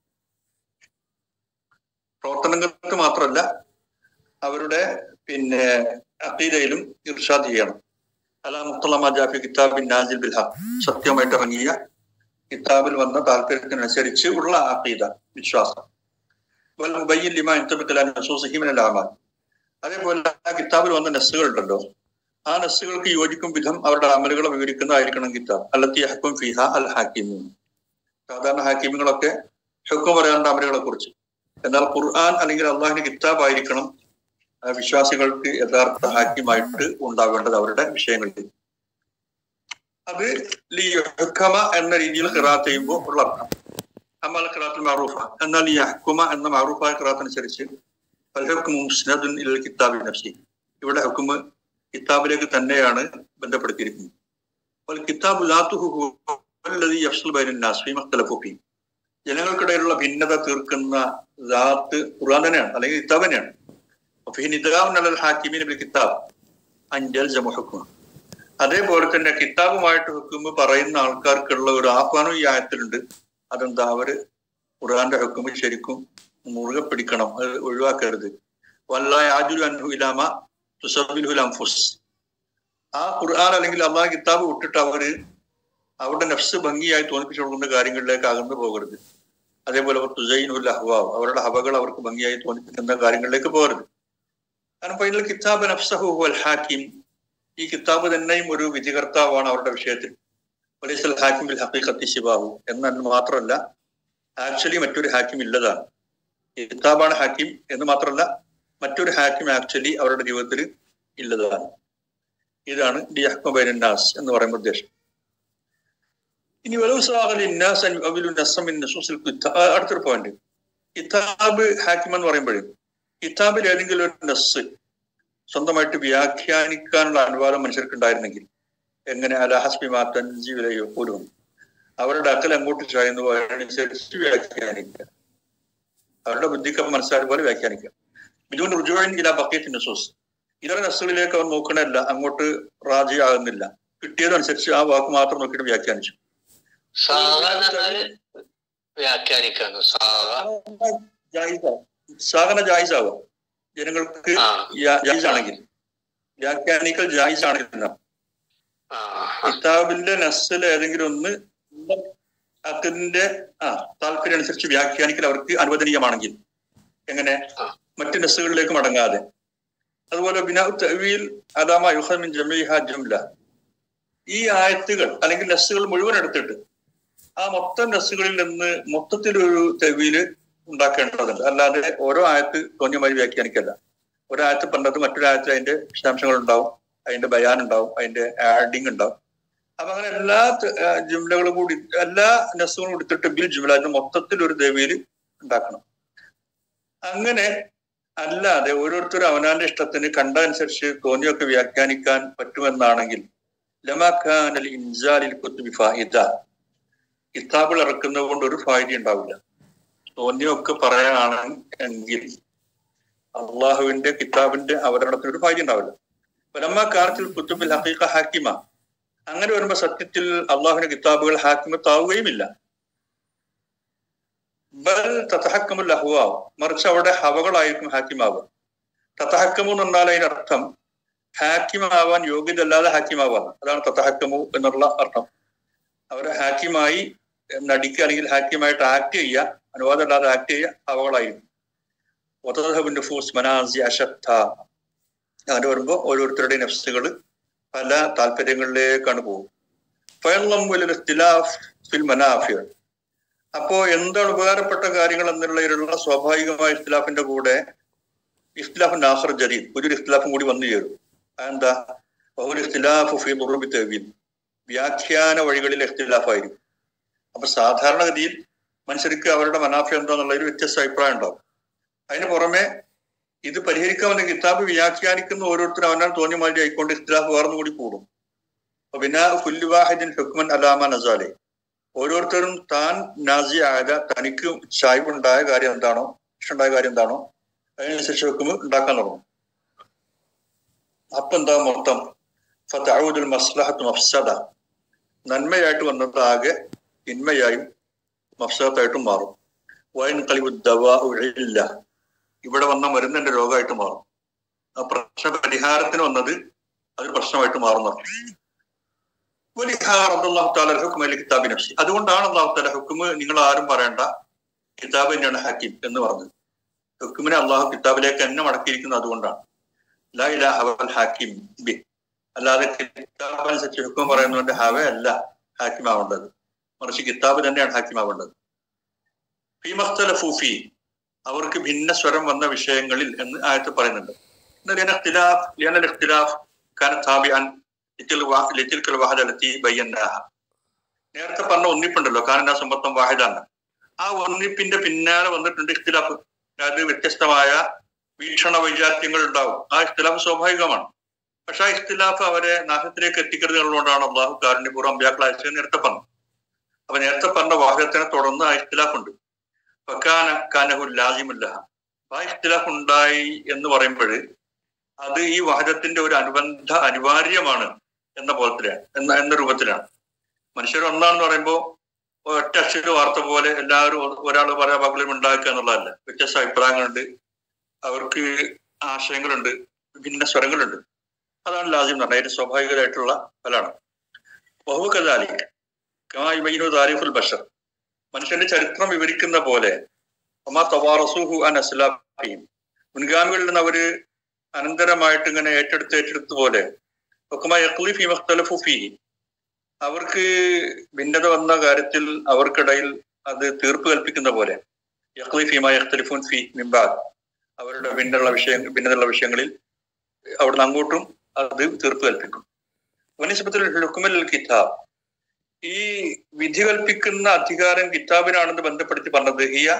പ്രവർത്തന രംഗത്ത് മാത്രമല്ല അവരുടെ പിന്നെ അഖീദയിലും ഇർഷാദ് ചെയ്യണം അല മുത്തലമ ജാഫി കിതാബിൻ നാസിൽ ബിൽ ഹഖ് സത്യമായിട്ട് ഇറങ്ങിയ കിതാബിൽ വന്ന താല്പര്യത്തിനനുസരിച്ച് ഉള്ള അഖീദ വിശ്വാസം വൽ മുബയ്യിൻ ലിമാ യന്തബിഖു അലാ നസൂസിഹി മിനൽ അമാൽ അതേപോലെ ആ കിതാബിൽ വന്ന നസ്സുകൾ ഉണ്ടല്ലോ ആ നസ്സുകൾക്ക് യോജിക്കും വിധം അവരുടെ അമലുകളെ വിവരിക്കുന്നതായിരിക്കണം കിതാബ് അല്ലത്തി ഹക്കും ഫിഹ അൽ ഹാക്കിമീൻ സാധാരണ ഹാക്കിമുകളൊക്കെ ഹുക്കം പറയാറുണ്ട് അമലുകളെ കുറിച്ച് എന്നാൽ ഖുർആൻ അല്ലെങ്കിൽ അള്ളാഹിന്റെ കിതാബ് ആയിരിക്കണം ആ വിശ്വാസികൾക്ക് യഥാർത്ഥ ഹാക്കിമായിട്ട് ഉണ്ടാവേണ്ടത് അവരുടെ വിഷയങ്ങളിൽ അത് ലിയുഹ്കമ എന്ന രീതിയിൽ ഖിറാത്ത് ചെയ്യുമ്പോൾ ഉള്ള അർത്ഥം അമ്മാൽ ഖിറാത്തുൽ മാറൂഫ എന്നാൽ ഈ ഹക്കുമ എന്ന മാറൂഫായ ഖിറാത്ത് അനുസരിച്ച് മുസ്നദുൻ ഇൽ കിതാബി നഫ്സി ഇവിടെ ഹുക്കുമ് കിതാബിലേക്ക് തന്നെയാണ് ബന്ധപ്പെടുത്തിയിരിക്കുന്നത് അപ്പോൾ കിതാബ് ലാത്തുഹു വല്ലദീ യഫ്സുൽ ബൈനൻ നാസ് ഫീമ ഇഖ്തലഫു ഫീ ജനങ്ങൾക്കിടയിലുള്ള ഭിന്നത തീർക്കുന്ന ദാത്ത് ഖുർആൻ തന്നെയാണ് അല്ലെങ്കിൽ കിതാബ് തന്നെയാണ് ഫീ നിദാഉൻ അലൽ ഹാക്കിമീന ബിൽ കിതാബ് അൻജൽ ജമു ഹുക്മ അതേപോലെ തന്നെ കിതാബുമായിട്ട് ഹുക്കുമ്പ് പറയുന്ന ആൾക്കാർക്കുള്ള ഒരു ആഹ്വാനം ഈ ആയത്തിലുണ്ട് അതെന്താ അവര് ഖുർആന്റെ ഹുക്കുമ്പ് ശരിക്കും മുറുകെ പിടിക്കണം അത് ഒഴിവാക്കരുത് വല്ലായ ആജുൽ അൻഹു ഇലാമ തുസബിൽഹുൽ അംഫുസ് ആ ഖുർആൻ അല്ലെങ്കിൽ അള്ളാഹ് കിതാബ് വിട്ടിട്ട് അവര് അവരുടെ നഫ്സ് ഭംഗിയായി തോന്നിപ്പിച്ചു കൊടുക്കുന്ന കാര്യങ്ങളിലേക്ക് അകന്നു പോകരുത് അതേപോലെ തുസൈനുൽ അഹ്വാവ് അവരുടെ ഹവകൾ അവർക്ക് ഭംഗിയായി തോന്നിപ്പിക്കുന്ന കാര്യങ്ങളിലേക്ക് പോകരുത് കാരണം ഫൈനൽ കിതാബ് നഫ്സഹു അൽ ഹാക്കിം ഈ കിതാബ് തന്നെയും ഒരു വിധികർത്താവാണ് അവരുടെ വിഷയത്തിൽ വലൈസൽ ഹാക്കിം ബിൽ ഹഖീഖത്തി ശിബാഹു എന്നാൽ മാത്രമല്ല ആക്ച്വലി മറ്റൊരു ഹാക്കിം ഇല്ലതാണ് കിതാബാണ് ഹാക്കിം എന്ന് മാത്രമല്ല മറ്റൊരു ഹാക്കിം ആക്ച്വലി അവരുടെ ജീവിതത്തിൽ ഇല്ലതാണ് ഇതാണ് ഡി അഹ്മബൈനാസ് എന്ന് പറയുന്ന ഉദ്ദേശം ഇനി അടുത്തൊരു പോയിന്റ് കിതാബ് ഹാക്കിം എന്ന് പറയുമ്പോഴേ കിതാബിൽ ഏതെങ്കിലും ഒരു നസ് സ്വന്തമായിട്ട് വ്യാഖ്യാനിക്കാനുള്ള അനുവാദം മനുഷ്യർക്ക് ഉണ്ടായിരുന്നെങ്കിൽ എങ്ങനെ അലഹസ്ബി മാത്തഞ്ചിവിലയോ പോലും അവരുടെ അക്കൽ അങ്ങോട്ട് ചായുന്നു അതിനനുസരിച്ച് വ്യാഖ്യാനിക്കുക അവരുടെ ബുദ്ധിക്ക് മനസ്സിലായ പോലെ വ്യാഖ്യാനിക്കുക ബിജുവിന്റെ റുജുവിൻ ഇല ബക്കീറ്റ് നസൂസ് ഇതര നസ്സുകളിലേക്ക് അവർ നോക്കണല്ല അങ്ങോട്ട് റാജി ആകുന്നില്ല കിട്ടിയതനുസരിച്ച് ആ വാക്ക് മാത്രം നോക്കിയിട്ട് വ്യാഖ്യാനിച്ചു സാഗ എന്ന് പറഞ്ഞാല് വ്യാഖ്യാനിക്കാണ് സാഗ സാഗന ജായിസാവാം ജനങ്ങൾക്ക് ആ ജായിസ് ആണെങ്കിൽ വ്യാഖ്യാനിക്കൽ ജായിസ് ആണെങ്കിൽ ആ കിതാബിന്റെ നസ്സിൽ ഏതെങ്കിലും ഒന്ന് അതിന്റെ ആ താല്പര്യം അനുസരിച്ച് വ്യാഖ്യാനിക്കൽ അവർക്ക് അനുവദനീയമാണെങ്കിൽ എങ്ങനെ ആ. മറ്റ് നസ്സുകളിലേക്ക് മടങ്ങാതെ അതുപോലെ ബിനാഉ തഅവീൽ അലാമ യുഹദ് മിൻ ജമീഹ ജുംല ഈ ആയത്തുകൾ അല്ലെങ്കിൽ നസ്സുകൾ മുഴുവൻ എടുത്തിട്ട് ആ മൊത്തം നസ്സുകളിൽ നിന്ന് മൊത്തത്തിലൊരു തെവീല് ഉണ്ടാക്കേണ്ടതുണ്ട് അല്ലാതെ ഓരോ ആയത്ത് തോന്നിയമായി വ്യാഖ്യാനിക്കല്ല ഒരായത്ത് പണ്ടത് മറ്റൊരായത്തിൽ അതിന്റെ വിശദാംശങ്ങൾ ഉണ്ടാവും അതിന്റെ ബയാൻ ഉണ്ടാവും അതിന്റെ ആഡിങ് ഉണ്ടാവും അപ്പൊ അങ്ങനെ എല്ലാ ത- ആ, ജുംലകളും കൂടി എല്ലാ നസ്സുകളും എടുത്തിട്ട് ബിൽ ജുംല എന്ന് മൊത്തത്തിൽ ഒരു ദേവിയിൽ ഉണ്ടാക്കണം അങ്ങനെ അല്ലാതെ ഓരോരുത്തരും അവനാന്റെ ഇഷ്ടത്തിന് കണ്ടതനുസരിച്ച് തോന്നിയൊക്കെ വ്യാഖ്യാനിക്കാൻ പറ്റുമെന്നാണെങ്കിൽ ലമാഖാനൽ ഇൻസാലിൽ കുത്തുബി ഫാഹിദ കിതാബിൾ ഇറക്കുന്നത് കൊണ്ട് ഒരു ഫായിദ ഉണ്ടാവില്ല തോന്നിയൊക്കെ പറയാണെങ്കിൽ അള്ളാഹുവിന്റെ കിതാബിന്റെ അവതരണത്തിന് ഒരു ഫായിദ ഉണ്ടാവില്ല ലമ്മ കാലത്തിൽ കുത്തുബിൽ ഹഖീഖ ഹാക്കിമ അങ്ങനെ വരുമ്പോ സത്യത്തിൽ അള്ളാഹുവിന്റെ കിതാബുകൾ ഹാക്കിമത്താവുകയുമില്ല ബൽ തതഹക്കമുൽ അഹ്വാവ് മറിച്ച് അവിടെ ഹവകളായിരിക്കും ഹാക്കിമാവുക തതഹക്കമു എന്ന് പറഞ്ഞാൽ അതിനർത്ഥം ഹാക്കിമാവാൻ യോഗ്യതല്ലാതെ ഹാക്കിമാവാണ് അതാണ് തതഹക്കമു എന്നുള്ള അർത്ഥം അവരെ ഹാക്കിമായി നടിക്കുക അല്ലെങ്കിൽ ഹാക്കിമായിട്ട് ആക്ട് ചെയ്യുക അനുവാദമല്ലാതെ ആക്ട് ചെയ്യുക ഹവകളായിരിക്കും ഒതഹബിന്റെ ഫൂസ് മനാസി അശബ്ദ അങ്ങനെ വരുമ്പോൾ ഓരോരുത്തരുടെയും നഫ്സുകൾ പല താല്പര്യങ്ങളിലേക്കാണ് പോകും ഫയർലം വലിയ ഇഖ്തിലാഫ് ഫിൽ മനാഫിയ അപ്പോ എന്താണ് ഉപകാരപ്പെട്ട കാര്യങ്ങൾ എന്നുള്ളതിലുള്ള സ്വാഭാവികമായ ഇഖ്തിലാഫിന്റെ കൂടെ ഇഖ്തിലാഫ് നാസർ ജരീദ് പുതിയൊരു ഇഖ്തിലാഫും കൂടി വന്നു ചേരും അതെന്താ ഒരു ഇഖ്തിലാഫ് ഫി ദുർബി തവീൽ വ്യാഖ്യാന വഴികളിൽ ഇഖ്തിലാഫായിരിക്കും അപ്പൊ സാധാരണഗതിയിൽ മനുഷ്യർക്ക് അവരുടെ മനാഫി എന്താന്നുള്ള ഒരു വ്യത്യസ്ത അഭിപ്രായം ഉണ്ടാവും അതിന് പുറമെ ഇത് പരിഹരിക്കാമെന്ന കിതാബ് വ്യാഖ്യാനിക്കുന്ന ഓരോരുത്തരും അവനാൽ തോന്നിയ മാതിരി ആയിക്കൊണ്ട് ഇഖ്തിലാഫ് വേർന്നു കൂടി കൂടും അപ്പൊ ബിനാ കുല്ലുവാഹിദിൻ ഹുക്മൻ അലാമ നസാലെ ഓരോരുത്തരും താൻ നാസി ആയത് തനിക്ക് ചായ്വുണ്ടായ കാര്യം എന്താണോ ഇഷ്ടമുണ്ടായ കാര്യം എന്താണോ അതിനനുസരിച്ച് ഹുക്മ് ഉണ്ടാക്കാൻ തുടങ്ങും അപ്പൊ എന്താ മൊത്തം ഫതഊദുൽ മസ്ലഹത്ത് മഫ്സദ നന്മയായിട്ട് വന്നത് ആകെ തിന്മയായും മഫ്സദത്തായിട്ടും മാറും വൈൻ കളിവ് ദവാ ഇല്ല ഇവിടെ വന്ന മരുന്നിന്റെ രോഗമായിട്ട് മാറും ആ പ്രശ്ന പരിഹാരത്തിന് വന്നത് അത് പ്രശ്നമായിട്ട് മാറുന്നു കിതാബി നഫ്സി അതുകൊണ്ടാണ് അള്ളാഹു താല ഹുക്കുമ് നിങ്ങൾ ആരും പറയണ്ട കിതാബ് തന്നെയാണ് ഹക്കീം എന്ന് പറഞ്ഞത് ഹുക്കുമിനെ അള്ളാഹു കിതാബിലേക്ക് തന്നെ മടക്കിയിരിക്കുന്നത് അതുകൊണ്ടാണ് ലാ ഇലാഹ വൽ ഹാക്കിം ബി അല്ലാതെ കിതാബ് അനുസരിച്ച് ഹുക്കും പറയുന്നതുകൊണ്ട് ഹവ അല്ല ഹാക്കിം ആവേണ്ടത് മറിച്ച് കിതാബ് തന്നെയാണ് ഹാക്കിം ആവേണ്ടത് ഫി മഖ്തലഫൂഫി അവർക്ക് ഭിന്ന സ്വരം വന്ന വിഷയങ്ങളിൽ എന്ന് ആയത്ത് പറയുന്നുണ്ട് എന്നാൽ ഇഖ്തിലാഫ് ലിയനൽ ഇഖ്തിലാഫ് കാന താബിഅൻ ലിറ്റിൽക്കൽ വാഹിദലത്തി ബയ്യന്നാഹ നേരത്തെ പറഞ്ഞ ഒന്നിപ്പുണ്ടല്ലോ കാനന സമ്പത്തം വാഹിദാണ് ആ ഒന്നിപ്പിന്റെ പിന്നാലെ വന്നിട്ടുണ്ട് ഇഖ്തിലാഫ് അതായത് വ്യത്യസ്തമായ വീക്ഷണ വൈജാത്യങ്ങൾ ഉണ്ടാവും ആ ഇഖ്തിലാഫ് സ്വാഭാവികമാണ് പക്ഷെ ആ ഇഖ്തിലാഫ് അവരെ നാശത്തിലേക്ക് എത്തിക്കുന്നതുകൊണ്ടാണ് അള്ളാഹു കാരുണ്യപൂർവ്വം അമ്പ്യാക്കൾ അയച്ചത് നേരത്തെ പറഞ്ഞു അപ്പൊ നേരത്തെ പറഞ്ഞ വാഹനത്തിനെ തുടർന്ന് ആ ഇഖ്തിലാഫ് ഉണ്ട് ഫക്കാന കാനഹു ലാസിമുല്ല ആ ഇഖ്തിലാഫ് ഉണ്ടായി എന്ന് പറയുമ്പോൾ അത് ഈ വഹദത്തിന്റെ ഒരു അനുബന്ധ അനിവാര്യമാണ് എന്ന പോലത്തിലാണ് എന്ന എന്ന രൂപത്തിലാണ് മനുഷ്യർ ഒന്നാണെന്ന് പറയുമ്പോൾ ഒറ്റ അക്ഷര വാർത്ത പോലെ എല്ലാവരും ഒരാൾ പല വാക്കുകളും ഉണ്ടാക്കുക എന്നുള്ളതല്ല വ്യത്യസ്ത അഭിപ്രായങ്ങളുണ്ട് അവർക്ക് ആശയങ്ങളുണ്ട് ഭിന്ന സ്വരങ്ങളുണ്ട് അതാണ് ലാസിം എന്ന് പറഞ്ഞാൽ അതിന്റെ സ്വാഭാവികമായിട്ടുള്ള ഫലമാണ് ബഹുകലാലിക്ക് കമായിബൈനു താരിഫുൽ ബഷർ മനുഷ്യന്റെ ചരിത്രം വിവരിക്കുന്ന പോലെ ഒമാ തവാറസുഹു അൻ അസ്ലാഫിയും മുൻഗാമികളിൽ നിന്ന് അവര് അനന്തരമായിട്ട് ഇങ്ങനെ ഏറ്റെടുത്ത് ഏറ്റെടുത്ത പോലെ ഒക്കമാ യഖ്ലിഫി മഖ്തലഫു ഫീഹി അവർക്ക് ഭിന്നത വന്ന കാര്യത്തിൽ അവർക്കിടയിൽ അത് തീർപ്പ് കൽപ്പിക്കുന്ന പോലെ യഖ്ലിഫിമായ യഖ്തലിഫൂൻ ഫി മിംബാദ് അവരുടെ ഭിന്നുള്ള വിഷയം ഭിന്നതയുള്ള വിഷയങ്ങളിൽ അവിടുന്ന് അങ്ങോട്ടും അത് തീർപ്പ് കൽപ്പിക്കും വനിസ്ബത്തിൽ ഹുക്കുമൽ കിതാബ് ഈ വിധി കൽപ്പിക്കുന്ന അധികാരം കിതാബിനാണെന്ന് ബന്ധപ്പെടുത്തി പറഞ്ഞത് ഹിയ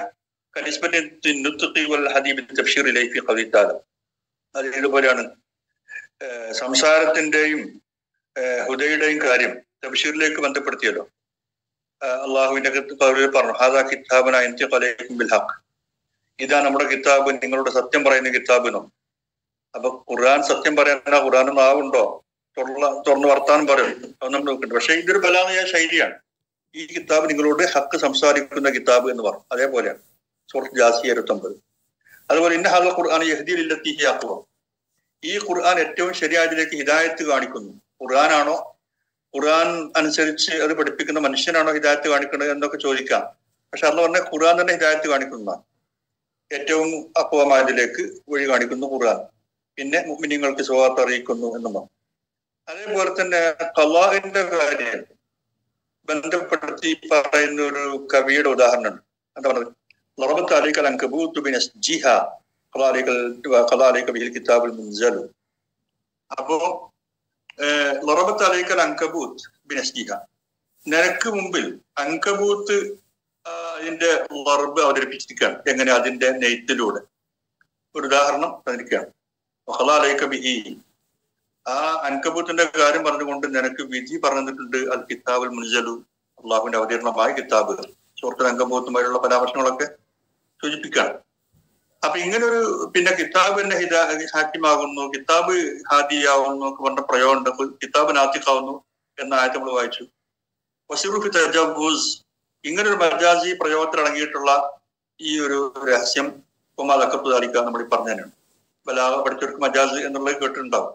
അത് ഇതുപോലെയാണ് ഏഹ് സംസാരത്തിന്റെയും ഏഹ് ഹുദയുടെയും കാര്യം തബ്ഷീറിലേക്ക് ബന്ധപ്പെടുത്തിയല്ലോ ആഹ് അള്ളാഹുവിന്റെ കൗലിൽ പറഞ്ഞു ഹാദാ കിതാബന അലൈക്കും ബിൽ ഹഖ് ഇതാ നമ്മുടെ കിതാബ് നിങ്ങളുടെ സത്യം പറയുന്ന കിതാബ് എന്നും അപ്പൊ ഖുർആൻ സത്യം പറയാൻ ഖുർആൻ നാവുണ്ടോ തുറന്ന തുറന്ന് വർത്താനം പറയും അത് നമ്മൾ നോക്കണ്ട പക്ഷെ ഇതൊരു ബലാമയ ശൈലിയാണ് ഈ കിതാബ് നിങ്ങളോട് ഹക്ക് സംസാരിക്കുന്ന കിതാബ് എന്ന് പറഞ്ഞു അതേപോലെയാണ് സുഹൃത്ത് ജാസി ഇരുപത്തൊമ്പത് അതുപോലെ ഇന്ന ഹാദ ഖുർആൻ യഹ്ദിയിലെത്തി ഈ ഖുർആൻ ഏറ്റവും ശരിയായതിലേക്ക് ഹിദായത്ത് കാണിക്കുന്നു ഖുർആനാണോ ഖുർആൻ അനുസരിച്ച് അത് പഠിപ്പിക്കുന്ന മനുഷ്യനാണോ ഹിദായത്ത് കാണിക്കുന്നത് എന്നൊക്കെ ചോദിക്കാം പക്ഷെ അന്ന് പറഞ്ഞ ഖുർആൻ തന്നെ ഹിദായത്ത് കാണിക്കുന്നതാണ് ഏറ്റവും അപ്പുവമായതിലേക്ക് വഴി കാണിക്കുന്നു ഖുർആൻ പിന്നെ മുഅ്മിനീങ്ങൾക്ക് സ്വഭാവത്തെ അറിയിക്കുന്നു എന്നും അതേപോലെ തന്നെ കലാഹിന്റെ കാര്യം ബന്ധപ്പെടുത്തി പറയുന്ന ഒരു കവിയുടെ ഉദാഹരണമുണ്ട് എന്താ പറയുന്നത് ലറബത്ത് അലിക്കൽ അങ്കബൂത്ത് ബിൻ ജിഹ കലാലിക ബിഹിൽ കിതാബുൽ മുൻസലു അപ്പോ ലറബത്ത് അലിക്കൽ അങ്കബൂത്ത് ബിൻ ജിഹ നിനക്ക് മുമ്പിൽ അങ്കബൂത്ത് അതിന്റെ ലറബ് അവതരിപ്പിച്ചിരിക്കുകയാണ് എങ്ങനെ അതിന്റെ നെയ്ത്തിലൂടെ ഒരു ഉദാഹരണം തന്നിരിക്കുകയാണ് വഹലാലൈക ബിഹി ആ അൻകബൂത്തിന്റെ കാര്യം പറഞ്ഞുകൊണ്ട് നിനക്ക് വിധി പറഞ്ഞിട്ടുണ്ട് അൽ കിതാബുൽ മുൻസലു അള്ളാഹുവിന്റെ അവതീർണമായ കിതാബ് സുഹൃത്തുൽ അങ്കബൂത്തുമായുള്ള പരാമർശങ്ങളൊക്കെ സൂചിപ്പിക്കുകയാണ് അപ്പൊ ഇങ്ങനെ ഒരു പിന്നെ കിതാബ് തന്നെ ഹിദാ ഹാക്കിമാകുന്നു കിതാബ് ഹാദിയാവുന്നു ഒക്കെ പറഞ്ഞ പ്രയോഗമുണ്ട് കിതാബ് നാത്തിക്കാവുന്നു എന്ന ആയത്ത് നമ്മൾ വായിച്ചു വസീറുഫി തജാബൂസ് ഇങ്ങനെ ഒരു മജാസി പ്രയോഗത്തിൽ അടങ്ങിയിട്ടുള്ള ഈ ഒരു രഹസ്യം ഉമാലക്കത്ത് താലിക്ക നമ്മൾ ഈ പറഞ്ഞു തന്നെയാണ് ബലാഗ പഠിച്ചവർക്ക് മജാസ് എന്നുള്ളത് കേട്ടിട്ടുണ്ടാവും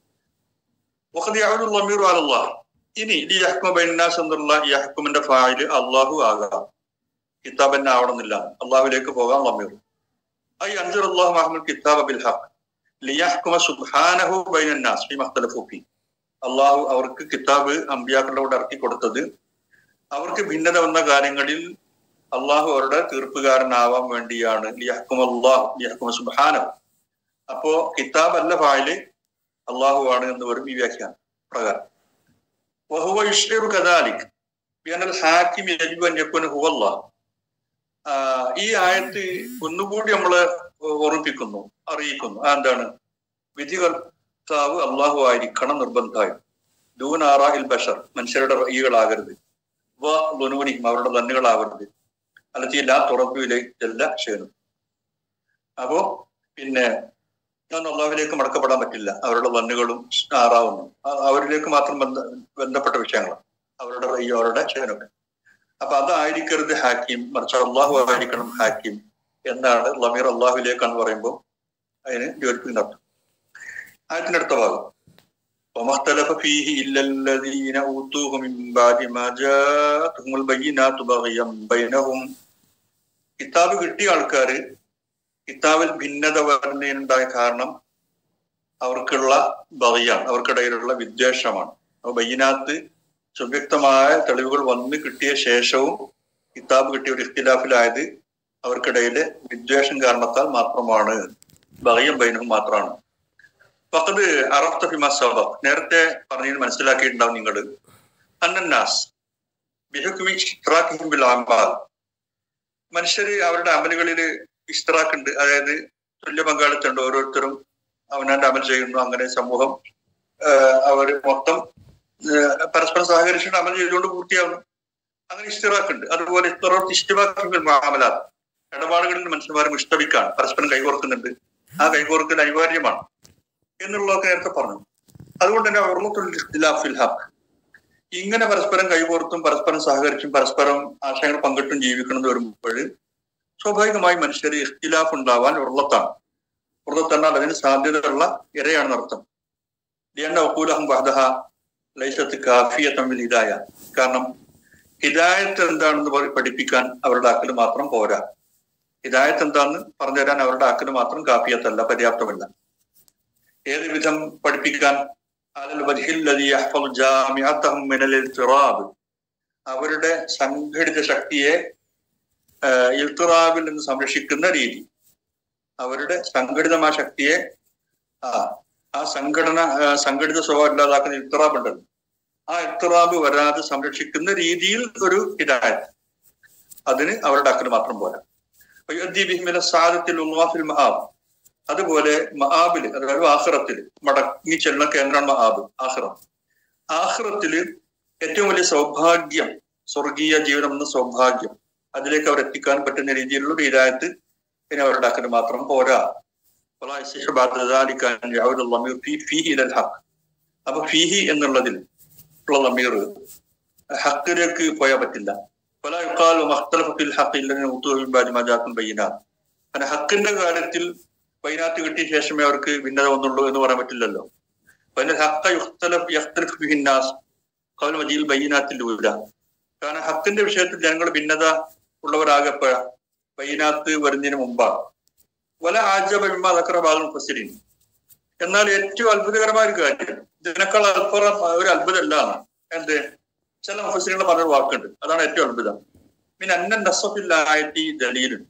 ഇനി ഈ യഹ്മ ബൈനാസ് എന്നുള്ള ഈ യഹ്കുമിന്റെ ഫായില് അള്ളാഹു ആകാം കിതാബ് തന്നെ ആവണമെന്നില്ല അള്ളാഹുലേക്ക് പോകാം ലമീർ ഐ അൻസർ അള്ളാഹു അഹമ്മദ് കിതാബ് ബിൽ ഹഖ് ലിയഹ്കുമ സുബ്ഹാനഹു ബൈനന്നാസ് ഫീ മഖ്തലഫു ഫീ അള്ളാഹു അവർക്ക് കിതാബ് അമ്പിയാക്കളുടെ കൂടെ ഇറക്കി കൊടുത്തത് അവർക്ക് ഭിന്നത വന്ന കാര്യങ്ങളിൽ അള്ളാഹു അവരുടെ തീർപ്പുകാരനാവാൻ വേണ്ടിയാണ് ലിയഹ്കും അള്ളാഹു ലിയഹ്കുമ സുബ്ഹാനഹു അപ്പോ കിതാബ് അല്ല ഫായില് അള്ളാഹു ആണ് എന്ന് വരും ഈ വ്യാഖ്യാനം പ്രകാരം വഹുവ യുഷ്ഇറു കദാലിക് ബിഅനൽ ഹാക്കിം യജിബു അൻ യകുന ഹുവ അല്ലാഹ് ഈ ആയത്ത് ഒന്നുകൂടി നമ്മളെ ഓർമ്മിപ്പിക്കുന്നു അറിയിക്കുന്നു ആ എന്താണ് വിധികർത്താവ് അള്ളാഹു ആയിരിക്കണം നിർബന്ധമായും ദൂനാറാഹിൽ ബഷർ മനുഷ്യരുടെ ഈകളാകരുത് വ ലുനൂനിയും അവരുടെ തന്നുകളാവരുത് അല്ലെങ്കിൽ എല്ലാ തുറപ്പിലേക്ക് എല്ലാ ക്ഷേണം അപ്പോ പിന്നെ ഞാൻ അള്ളാഹുവിലേക്ക് മടക്കപ്പെടാൻ പറ്റില്ല അവരുടെ വന്നുകളും ആറാവുന്നു അവരിലേക്ക് മാത്രം ബന്ധ ബന്ധപ്പെട്ട വിഷയങ്ങളാണ് അവരുടെ ഈ അവരുടെ ക്ഷേനമൊക്കെ അപ്പൊ അതായിരിക്കരുത് ഹാക്കിം മറിച്ച് അള്ളാഹു ആയിരിക്കണം ഹാക്കിം എന്നാണ് ലമീർ അള്ളാഹുലേക്കാന്ന് പറയുമ്പോൾ അതിന് യോജിപ്പിക്കുന്ന അർത്ഥം ആയത്തിന്റെ അടുത്ത ഭാഗം ومختلف فيه إلا الذين أوتوه من بعد ما جاءتهم البينات بغيا بينهم കിതാബ് കിട്ടിയ ആൾക്കാര് കിതാബിൽ ഭിന്നത വരുന്നതിനുണ്ടായ കാരണം അവർക്കുള്ള ബഹയാണ് അവർക്കിടയിലുള്ള വിദ്വേഷമാണ് അപ്പൊ ബയ്യനാത്ത് സുവ്യക്തമായ തെളിവുകൾ വന്ന് കിട്ടിയ ശേഷവും കിതാബ് കിട്ടിയ ഒരു ഇഖ്തിലാഫിലായത് അവർക്കിടയിലെ വിദ്വേഷം കാരണത്താൽ മാത്രമാണ് ബഹയം ബൈനവും മാത്രമാണ് പക്കത് അറഫ്ത ഫിമസബ നേരത്തെ പറഞ്ഞതിന് മനസ്സിലാക്കിയിട്ടുണ്ടാവും നിങ്ങൾ അന്നന്നാസ് ബിഹുക്കുമി ബിൽ അമാൽ മനുഷ്യര് അവരുടെ അമലുകളിൽ ഇഷ്തറാക്കുണ്ട് അതായത് തുല്യ പങ്കാളിത്തമുണ്ട് ഓരോരുത്തരും അവനവന്റെ അമൽ ചെയ്യുന്നു അങ്ങനെ സമൂഹം അവർ മൊത്തം പരസ്പരം സഹകരിച്ചിട്ട് അമൽ ചെയ്തുകൊണ്ട് പൂർത്തിയാവുന്നു അങ്ങനെ ഇഷ്തിറാക്കുണ്ട് അതുപോലെ ഇഷ്ടവാക്കുകൾ മാമലാ ഇടപാടുകളിൽ മനുഷ്യന്മാരും ഇഷ്ടവിക്കാണ് പരസ്പരം കൈകോർക്കുന്നുണ്ട് ആ കൈകോർക്കൽ അനിവാര്യമാണ് എന്നുള്ളതൊക്കെ നേരത്തെ പറഞ്ഞു അതുകൊണ്ട് തന്നെ ഉറലത്തുൽ ഹക്ക് ഇങ്ങനെ പരസ്പരം കൈകോർത്തും പരസ്പരം സഹകരിച്ചും പരസ്പരം ആശയങ്ങൾ പങ്കിട്ടും ജീവിക്കണം വരുമ്പോൾ സ്വാഭാവികമായി മനുഷ്യർ ഇഖ്തിലാഫ് ഉണ്ടാവാൻ ഉറളത്താണ് ഉറളത്തെന്നാൽ അതിന് സാധ്യതയുള്ള ഇരയാണെന്ന് അർത്ഥം ലിയന്ന വക്കൂലഹം വഹദഹ ലൈസത്ത് കാഫിയ തമ്മിൽ ഹിദായ കാരണം ഹിദായത്ത് എന്താണെന്ന് പഠിപ്പിക്കാൻ അവരുടെ ആക്കൽ മാത്രം പോരാ ഹിദായത്ത് എന്താണെന്ന് പറഞ്ഞു തരാൻ അവരുടെ ആക്കൽ മാത്രം കാഫിയത്തല്ല പര്യാപ്തമല്ല ഏത് വിധം പഠിപ്പിക്കാൻ على الوجه الذي يحفظ جامعتهم من الاضطراب അവരുടെ സംഘടിത ശക്തിയെ ആഹ്, ഇൽത്തിറാബിൽ നിന്ന് സംരക്ഷിക്കുന്ന രീതി അവരുടെ സംഘടിതമായ ശക്തിയെ ആ ആ സംഘടന ആ, സംഘടിത സ്വഭാവം ഇല്ലാതാക്കുന്ന ഇൽത്തിറാബ് ഉണ്ടല്ലോ ആ ഇൽത്തിറാബ് വരാതെ സംരക്ഷിക്കുന്ന രീതിയിൽ ഒരു ഹിദായത്ത് അതിന് അവരുടെ അക്കന് മാത്രം പോരാ ബിഹിമില സാദത്തിൽ ഉൾവാഫിൽ മഹാബ് അതുപോലെ മഹാബില് അതായത് ആഹ്റത്തിൽ മടങ്ങി ചെല്ലുന്ന കേന്ദ്രമാണ് മഹാബ് ആഹ്റം ആഹ്റത്തില് ഏറ്റവും വലിയ സൗഭാഗ്യം സ്വർഗീയ ജീവിതം എന്ന സൗഭാഗ്യം അതിലേക്ക് അവർ എത്തിക്കാൻ പറ്റുന്ന രീതിയിലുള്ള ഒരു ഹിദായത്ത് ഇനി അവരുടെ അക്കന് മാത്രം പോരാ ولا يصح بعد ذلك أن يعود الضمير في فيه إلى الحق അപ്പൊ ഫീഹി എന്നുള്ളതിൽ ഉള്ള ലമീർ ഹക്കിലേക്ക് പോയാൽ പറ്റില്ല പല യുക്കാലും മഖ്തലഫിൽ ഹഖ് ഇല്ലെന്ന് ഉത്തുബാജിമാജാക്കും ബയ്യനാത്ത് അങ്ങനെ ഹക്കിന്റെ കാര്യത്തിൽ ബൈനാത്ത് കിട്ടിയ ശേഷമേ അവർക്ക് ഭിന്നത വന്നുള്ളൂ എന്ന് പറയാൻ പറ്റില്ലല്ലോ പിന്നെ ഹക്ക യുഖ്തലഫ് യഖ്തലഫ് ബിഹിന്നാസ് കൗൽ മജീൽ ബയ്യനാത്തിൽ ഊല കാരണം ഹക്കിന്റെ വിഷയത്തിൽ ജനങ്ങൾ ഭിന്നത ഉള്ളവരാകപ്പോഴ ബയ്യനാത്ത് വരുന്നതിന് മുമ്പാണ് വല ആജബിമ്മ അതൊക്കെ ഭാഗം ഫസിരിൻ എന്നാൽ ഏറ്റവും അത്ഭുതകരമായ ഒരു കാര്യം ഇതിനേക്കാൾ അൽപ്പുറം ഒരു അത്ഭുതമല്ല എന്ത് ചില മുഫസിലുകൾ പറഞ്ഞൊരു വാക്കുണ്ട് അതാണ് ഏറ്റവും അത്ഭുതം പിന്നെ അന്ന നസഫിൽ ആയത്തി ദലീലും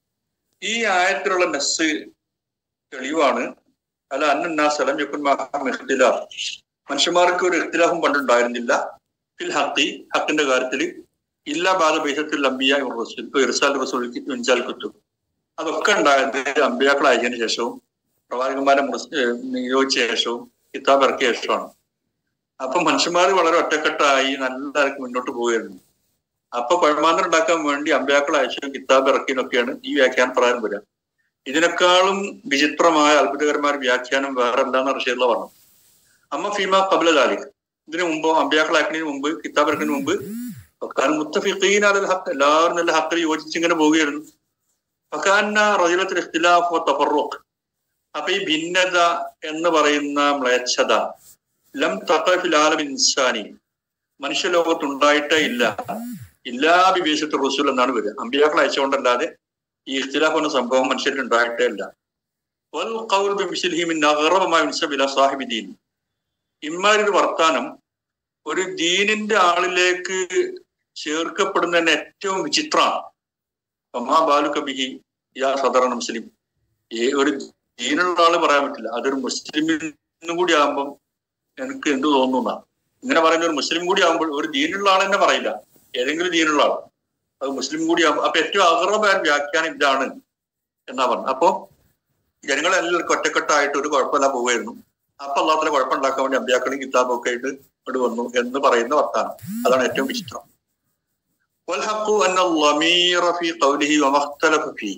ഈ ആയത്തിലുള്ള നെസ് തെളിവാണ് അല്ല അന്ന സലം യക്കുൻ മനുഷ്യന്മാർക്ക് ഒരു ഇഖ്തിലാഫും പണ്ടുണ്ടായിരുന്നില്ല ഫിൽ ഹക്കി ഹക്കിന്റെ കാര്യത്തിൽ ഇല്ലാ ബാധ ബൈസത്തിൽ അമ്പിയ റസൂൽ ഇർസാൽ റസൂൽ ഇൻസാൽ കുത്തു അതൊക്കെ ഉണ്ടായത് അമ്പിയാക്കൾ അയച്ചതിന് ശേഷവും പ്രവാചകന്മാരെ മുസ്- ഏഹ് നിയോഗിച്ച ശേഷവും കിതാബ് ഇറക്കിയ ശേഷമാണ് അപ്പൊ മനുഷ്യന്മാർ വളരെ ഒറ്റക്കെട്ടായി നല്ല മുന്നോട്ട് പോവുകയായിരുന്നു അപ്പൊ പഴമാന്തരം ഉണ്ടാക്കാൻ വേണ്ടി അമ്പ്യാക്കൾ അയച്ചു കിതാബ് ഇറക്കിയെന്നൊക്കെയാണ് ഈ വ്യാഖ്യാന പ്രകാരം വരിക ഇതിനേക്കാളും വിചിത്രമായ അത്ഭുതകരമായ ഒരു വ്യാഖ്യാനം വേറെ എന്താന്ന് റഷീദ പറഞ്ഞു അമ്മ ഫീമ കബല ദാലിക് ഇതിനു മുമ്പ് അമ്പ്യാക്കൾ അയക്കുന്നതിന് മുമ്പ് കിതാബ് ഇറക്കുന്നതിന് മുമ്പ് കാരണം മുത്തഫിഖീൻ അലൽ ഹക്ക് എല്ലാവരും നല്ല ഹക്കിൽ യോജിച്ചിങ്ങനെ പോവുകയായിരുന്നു ഫക്കാന്ന റജുലത്തിൽ ഇഖ്തിലാഫ് തഫറുഖ് അപ്പൊ ഈ ഭിന്നത എന്ന് പറയുന്ന മ്ലേച്ഛത ലം തഖഫിൽ ആലം ഇൻസാനി മനുഷ്യലോകത്തുണ്ടായിട്ടേ ഇല്ല ഇല്ലാ വിവേശത്ത് റസൂൽ എന്നാണ് വരിക അമ്പിയാക്കൾ അയച്ചുകൊണ്ടല്ലാതെ ഈ ഇഖ്തിലാഫ് എന്ന സംഭവം മനുഷ്യരിൽ ഉണ്ടായിട്ടേ ഇല്ല വൽ ഖൗൽ ബിമിസ്ലിഹി മിൻ അഗ്റബ മാ യുൻസബ് ഇലാ സാഹിബി ദീൻ ഇമ്മാരൊരു വർത്താനം ഒരു ദീനിന്റെ ആളിലേക്ക് ചേർക്കപ്പെടുന്നതിന് ഏറ്റവും വിചിത്രമാണ് അമ്മാ ബാലുക ബിഹി യാ സദറ മുസ്ലിം ഏ ഒരു ദീനുള്ള ആള് പറയാൻ പറ്റില്ല അതൊരു മുസ്ലിമിനും കൂടി ആകുമ്പം എനിക്ക് എന്ത് തോന്നുന്ന ഇങ്ങനെ പറയുന്ന ഒരു മുസ്ലിം കൂടി ആകുമ്പോൾ ഒരു ദീനുള്ള ആൾ തന്നെ പറയില്ല ഏതെങ്കിലും ദീനുള്ള ആൾ അത് മുസ്ലിം കൂടി ആകുമ്പോൾ അപ്പൊ ഏറ്റവും അകറമായ വ്യാഖ്യാനം ഇതാണ് എന്നാ പറഞ്ഞത് അപ്പോ ജനങ്ങളെല്ലാം ഒറ്റക്കെട്ടായിട്ട് ഒരു കുഴപ്പമില്ല പോവുമായിരുന്നു അപ്പൊ അള്ളാഹത്തിലെ കുഴപ്പമുണ്ടാക്കാൻ വേണ്ടി അമ്പ്യാക്കളും കിതാബും ഒക്കെ ആയിട്ട് ഇവിടെ വന്നു എന്ന് പറയുന്ന വർത്താനം അതാണ് ഏറ്റവും വിചിത്രം والحق أن الضمير في قوله وما اختلف فيه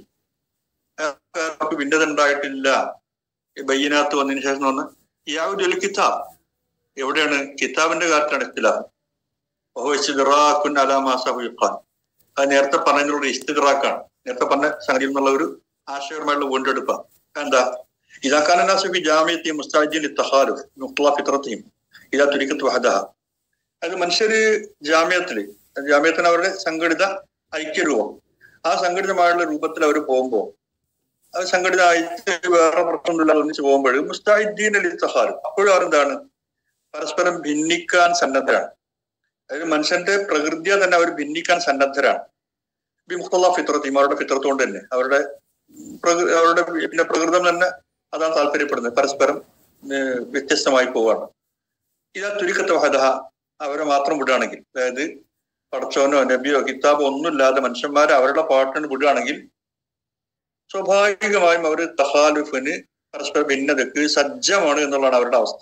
നമുക്ക് ഭിന്നത ഉണ്ടായിട്ടില്ല ബയ്യനാത്ത് വന്നതിന് ശേഷം വന്ന് യാവുദൽ കിതാബ് എവിടെയാണ് കിതാബിന്റെ കാര്യത്തിലാണ് ഇഖ്തിലാഫ് ഓഹോ ഇസ്തിറാഖുൻ അലാമാ സഹുഖാൻ അത് നേരത്തെ പറഞ്ഞതിനുള്ള ഇസ്തിറാഖാണ് നേരത്തെ പറഞ്ഞ സംഗതി എന്നുള്ള ഒരു ആശയപരമായിട്ടുള്ള വീണ്ടെടുപ്പാണ് എന്താ ഇതാക്കാൻ നാസുബി ജാമ്യത്തെ മുസ്താജിൻ തഹാലുഫ് മുക്ല ഫിത്രത്തെയും ഇതാ തുരിക്കത്ത് വഹദഹ അത് മനുഷ്യര് ജാമ്യത്തില് ജാമ്യത്തിന് അവരുടെ സംഘടിത ഐക്യരൂപം ആ സംഘടിതമായുള്ള രൂപത്തിൽ അവർ പോകുമ്പോൾ അത് സംഘടിത ഐക്യ വേറെ പ്രശ്നമൊന്നുമില്ലാതെ ഒന്നിച്ച് പോകുമ്പോൾ മുസ്താഹിദ്ദീൻ അലി തഹാൽ അപ്പോഴും അവരെന്താണ് പരസ്പരം ഭിന്നിക്കാൻ സന്നദ്ധരാണ് അതായത് മനുഷ്യന്റെ പ്രകൃതിയെ തന്നെ അവർ ഭിന്നിക്കാൻ സന്നദ്ധരാണ് ബി മുഖത്തുള്ള ഫിത്രത്തെയും അവരുടെ ഫിത്രത്ത് കൊണ്ട് തന്നെ അവരുടെ പ്രകൃ- അവരുടെ പിന്നെ പ്രകൃതം തന്നെ അതാണ് താല്പര്യപ്പെടുന്നത് പരസ്പരം ഏഹ് വ്യത്യസ്തമായി പോവാണ് ഇതാ തുരിക്കത്തെ വഹദഹ അവരെ മാത്രം വിടുകയാണെങ്കിൽ അതായത് പടച്ചോനോ നബിയോ കിതാബോ ഒന്നുമില്ലാതെ മനുഷ്യന്മാരെ അവരുടെ പാട്ടിന് വിടുകയാണെങ്കിൽ സ്വാഭാവികമായും അവർ തഹാലുഫിന് പരസ്പര ഭിന്നതക്ക് സജ്ജമാണ് എന്നുള്ളതാണ് അവരുടെ അവസ്ഥ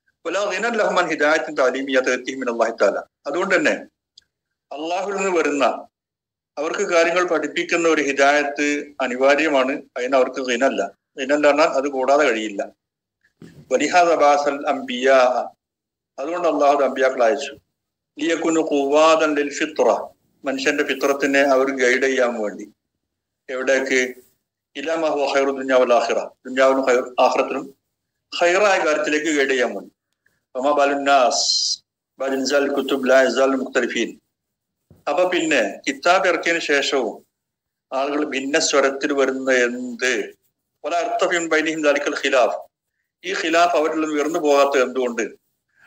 ലഹ്മാൻ ഹിദായത്തിൻ താലീമിയാത്തീമിൻ അള്ളാഹി താല അതുകൊണ്ട് തന്നെ അള്ളാഹുവിൽ നിന്ന് വരുന്ന അവർക്ക് കാര്യങ്ങൾ പഠിപ്പിക്കുന്ന ഒരു ഹിദായത്ത് അനിവാര്യമാണ് അതിന് അവർക്ക് ഹിനല്ല ഹിനല്ല പറഞ്ഞാൽ അത് കൂടാതെ കഴിയില്ല വലിഹാദ് അബാസൽ അംബിയ അതുകൊണ്ട് അള്ളാഹു അമ്പിയാക്കൾ അയച്ചു ലിയക്കുന് കുവാദൻ ലിൽ ഫിത്ര മനുഷ്യന്റെ ഫിത്രത്തിനെ അവർ ഗൈഡ് ചെയ്യാൻ വേണ്ടി എവിടേക്ക് ഇലാമഹു ഹൈറു ദുഞ്ഞാവൽ ആഹിറ ദുഞ്ഞാവിനും ഹൈർ ആഹ്റത്തിനും ഹൈറായ കാര്യത്തിലേക്ക് ഗൈഡ് ചെയ്യാൻ വേണ്ടി ഒമാ ബാലുന്നാസ് ബാലിൻസാൽ കുത്തുബ് ലാ ഇസാൽ മുഖ്തലിഫീൻ അപ്പൊ പിന്നെ കിതാബ് ഇറക്കിയതിന് ശേഷവും ആളുകൾ ഭിന്ന സ്വരത്തിൽ വരുന്ന എന്ത് പല അർത്ഥഫിൻ ബൈനിഹിം ദാലിക്കൽ ഖിലാഫ് ഈ ഖിലാഫ് അവരിൽ നിന്ന് ഉയർന്നു പോകാത്ത എന്തുകൊണ്ട്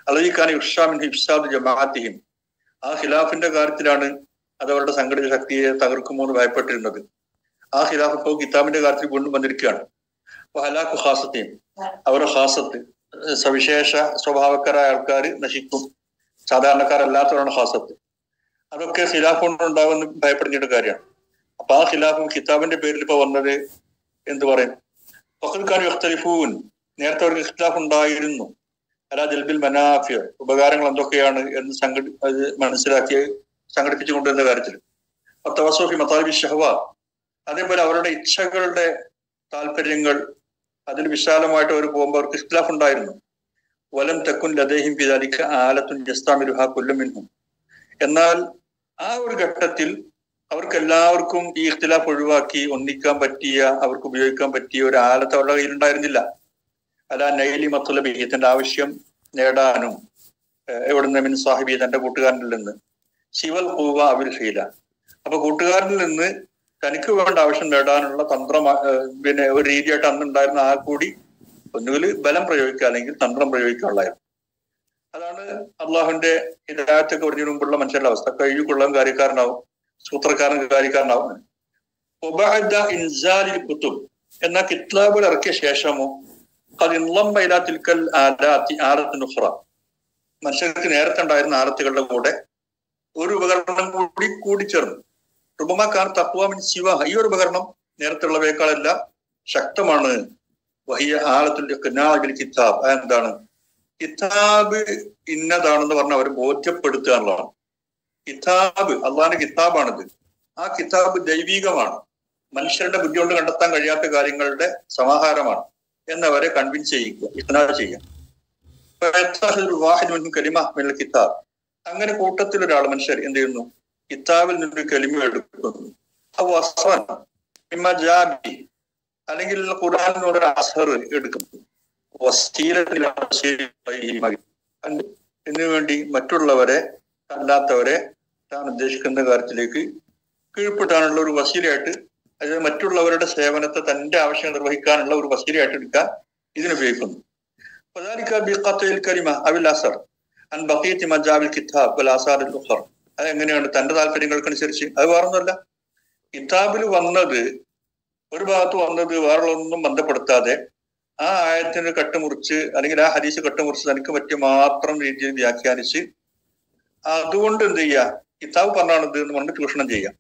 അലയിക്കാൻ ഇഷാമിൻ ഇഫ്സാദ് ജമാഅത്തിഹിം ആ ഖിലാഫിന്റെ കാര്യത്തിലാണ് അത് അവരുടെ സംഘടിത ശക്തിയെ തകർക്കുമോ എന്ന് ഭയപ്പെട്ടിരുന്നത് ആ ഖിലാഫ് ഇപ്പോൾ കിതാബിന്റെ കാര്യത്തിൽ വീണ്ടും വന്നിരിക്കുകയാണ് അപ്പൊ ഹലാഖു ഹാസത്തെയും അവരുടെ ഹാസത്ത് സവിശേഷ സ്വഭാവക്കാരായ ആൾക്കാർ നശിക്കും സാധാരണക്കാരല്ലാത്തവരാണ് ഹാസത്ത് അതൊക്കെ ഖിലാഫ് കൊണ്ടുണ്ടാകുന്ന ഭയപ്പെടുന്ന കാര്യമാണ് അപ്പൊ ആ ഖിലാഫും കിതാബിന്റെ പേരിൽ ഇപ്പൊ വന്നത് എന്ത് പറയും ഫഖൽഖാൻ യഖ്തലിഫൂൻ നേരത്തെ അവർക്ക് ഖിലാഫ് ഉണ്ടായിരുന്നു അലാ ജൽബിൽ മനാഫിയ ഉപകാരങ്ങൾ എന്തൊക്കെയാണ് എന്ന് സംഘടി അത് മനസ്സിലാക്കി സംഘടിപ്പിച്ചു കൊണ്ടുവരുന്ന കാര്യത്തിൽ തവസോഫി മതാബി ഷഹവ അതേപോലെ അവരുടെ ഇച്ഛകളുടെ താല്പര്യങ്ങൾ അതിൽ വിശാലമായിട്ട് അവർ പോകുമ്പോൾ അവർക്ക് ഇഖ്ലാഫ് ഉണ്ടായിരുന്നു വലം തെക്കുൻ ലദേഹിം പിതാലിക്ക ആലത്തുൻ ജസ്താമിരുഹ കൊല്ലുമിൻഹും എന്നാൽ ആ ഒരു ഘട്ടത്തിൽ അവർക്ക് എല്ലാവർക്കും ഈ ഇഖ്തിലാഫ് ഒഴിവാക്കി ഒന്നിക്കാൻ പറ്റിയ അവർക്ക് ഉപയോഗിക്കാൻ പറ്റിയ ഒരു ആലത്ത് അവരുടെ കയ്യിലുണ്ടായിരുന്നില്ല അല്ല നൈലി മത്തുലബി തന്റെ ആവശ്യം നേടാനും എവിടുന്ന് മിൻ സാഹിബി തന്റെ കൂട്ടുകാരനിൽ നിന്ന് ശിവൽ കൂവ അവിൽ ഹീല അപ്പൊ കൂട്ടുകാരനിൽ നിന്ന് തനിക്ക് വേണ്ട ആവശ്യം നേടാനുള്ള തന്ത്രം പിന്നെ ഒരു രീതിയായിട്ട് അന്നുണ്ടായിരുന്ന ആ കൂടി ഒന്നുകിൽ ബലം പ്രയോഗിക്കുക അല്ലെങ്കിൽ തന്ത്രം പ്രയോഗിക്കാനുള്ളായിരുന്നു അതാണ് അള്ളാഹുവിന്റെ ഹിദായത്തൊക്കെ പറഞ്ഞതിന് മുമ്പുള്ള മനുഷ്യരുടെ അവസ്ഥ കഴിവുകൊള്ളാൻ കാര്യക്കാരനാവും സൂത്രക്കാരൻ കാര്യക്കാരനാവും ഇൻസാലിൽ കുത്തും എന്ന കിതാബുകൾ ഇറക്കിയ ശേഷമോ അത് തിൽക്കൽ ആലാത്തി ആലത്തിനുഹ്റ മനുഷ്യർക്ക് നേരത്തെ ഉണ്ടായിരുന്ന ആലത്തുകളുടെ കൂടെ ഒരു ഉപകരണം കൂടി കൂടിച്ചേർന്നു റുബമാക്കാർ തത്വാമിൻ ശിവ ഈ ഒരു ഉപകരണം നേരത്തെ ഉള്ളവയേക്കാളെല്ലാം ശക്തമാണ് വഹിയ ആലത്തിന്റെ കിനാബിൽ കിതാബ് എന്താണ് കിതാബ് ഇന്നതാണെന്ന് പറഞ്ഞ അവർ ബോധ്യപ്പെടുത്തുക എന്നുള്ളതാണ് കിതാബ് അള്ളാന്റെ കിതാബാണിത് ആ കിതാബ് ദൈവികമാണ് മനുഷ്യരുടെ ബുദ്ധി കൊണ്ട് കണ്ടെത്താൻ കഴിയാത്ത കാര്യങ്ങളുടെ സമാഹാരമാണ് എന്നവരെ കൺവിൻസ് ചെയ്യിക്കുക ഇത്തനാ ചെയ്യാം കലിമ മിനൽ കിതാബ് അങ്ങനെ കൂട്ടത്തിൽ ഒരാൾ മനുഷ്യർ എന്ത് ചെയ്യുന്നു കിതാബിൽ നിന്നൊരു കലിമ എടുക്കുന്നു ജാബി അല്ലെങ്കിൽ ഖുർആൻ ഒരു അസർ എടുക്കുന്നു ഇതിനു വേണ്ടി മറ്റുള്ളവരെ അല്ലാത്തവരെ താൻ ഉദ്ദേശിക്കുന്ന കാര്യത്തിലേക്ക് കീഴ്പ്പെട്ടാനുള്ള ഒരു വസീലയായിട്ട് അതായത് മറ്റുള്ളവരുടെ സേവനത്തെ തന്റെ ആവശ്യം നിർവഹിക്കാനുള്ള ഒരു വസീലയായിട്ട് എടുക്കാൻ ഇതിനുപയോഗിക്കുന്നു കരിമ അവിൽ അസർ അൻ ബഖീത്തി മജാബിൽ കിതാബ് വൽ ആസാറിൽ ഉഖർ അത് എങ്ങനെയാണ് തന്റെ താല്പര്യങ്ങൾക്കനുസരിച്ച് അത് വേറൊന്നുമല്ല കിതാബിൽ വന്നത് ഒരു ഭാഗത്ത് വന്നത് വേറൊന്നും ബന്ധപ്പെടുത്താതെ ആ ആയത്തിന് കട്ടുമുറിച്ച് അല്ലെങ്കിൽ ആ ഹദീസ് കട്ടുമുറിച്ച് തനിക്ക് പറ്റിയ മാത്രം രീതിയിൽ വ്യാഖ്യാനിച്ച് അതുകൊണ്ട് എന്ത് ചെയ്യുക കിതാബ് പറഞ്ഞാണ് ഇത് എന്ന് പറഞ്ഞ് ചൂഷണം ചെയ്യാം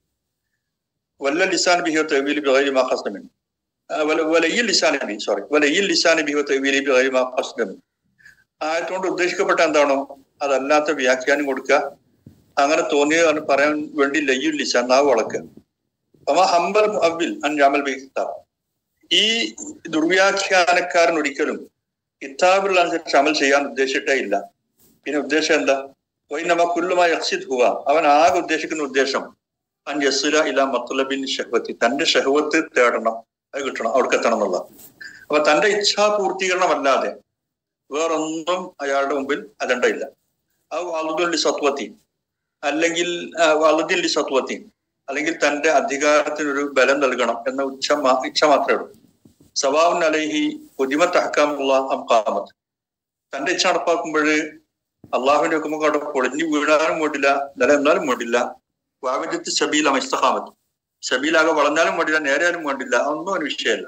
വല്ല ലിസാൻ ബിഹോ തെവീലി ബിഹൈ മാഹസ്നമിൻ വലയ്യൽ ലിസാൻ ബി സോറി വലയ്യൽ ലിസാൻ ബിഹോ തെവീലി ബിഹൈ മാഹസ്നമിൻ ആയതുകൊണ്ട് ഉദ്ദേശിക്കപ്പെട്ട എന്താണോ അതല്ലാത്ത വ്യാഖ്യാനം കൊടുക്കുക അങ്ങനെ തോന്നിയത് പറയാൻ വേണ്ടി ലയ്യുൽ ലിസാൻ നാവ് വളക്കുക അമ്മ ഹംബൽ അവ്വിൽ അൻ ജാമൽ ബി കിതാബ് ഈ ദുർവ്യാഖ്യാനക്കാരൻ ഒരിക്കലും കിതാബിൽ അനുസരിച്ച് അമൽ ചെയ്യാൻ ഉദ്ദേശിച്ചിട്ടേ ഇല്ല പിന്നെ ഉദ്ദേശം എന്താ വൈ നമ്മ കുല്ലുമായി അക്സിദ് ഹുവ അവൻ ആകെ ഉദ്ദേശിക്കുന്ന ഉദ്ദേശം അൻ യസുല ഇല മത്തുലബിൻ ഷഹ്വത്തി തന്റെ ഷഹ്വത്ത് തേടണം അത് കിട്ടണം അവിടേക്ക് എത്തണം എന്നുള്ള അപ്പൊ തന്റെ ഇച്ഛാ പൂർത്തീകരണമല്ലാതെ വേറൊന്നും അയാളുടെ മുമ്പിൽ അജണ്ട ഇല്ല അത് വലുതുല്ലി സത്വത്തി അല്ലെങ്കിൽ വലുദില്ലി സത്വത്തി അല്ലെങ്കിൽ തന്റെ അധികാരത്തിനൊരു ബലം നൽകണം എന്ന ഉച്ച ഇച്ഛ മാത്രമേ ഉള്ളൂ സവാവുൻ അലൈഹി പുതിമത്ത് അഹക്കാമുള്ള അംകാമത്ത് തന്റെ ഇച്ഛ നടപ്പാക്കുമ്പോൾ അള്ളാഹുവിന്റെ ഒക്കെ അവിടെ പൊളിഞ്ഞു വീഴാനും വേണ്ടില്ല നില എന്നാലും വേണ്ടില്ല വാവിജത്ത് ഷബീൽ അമിസ്തഹാമത്ത് ഷബീലാകെ വളഞ്ഞാലും വേണ്ടില്ല നേരെയാലും വേണ്ടില്ല അതൊന്നും ഒരു വിഷയമല്ല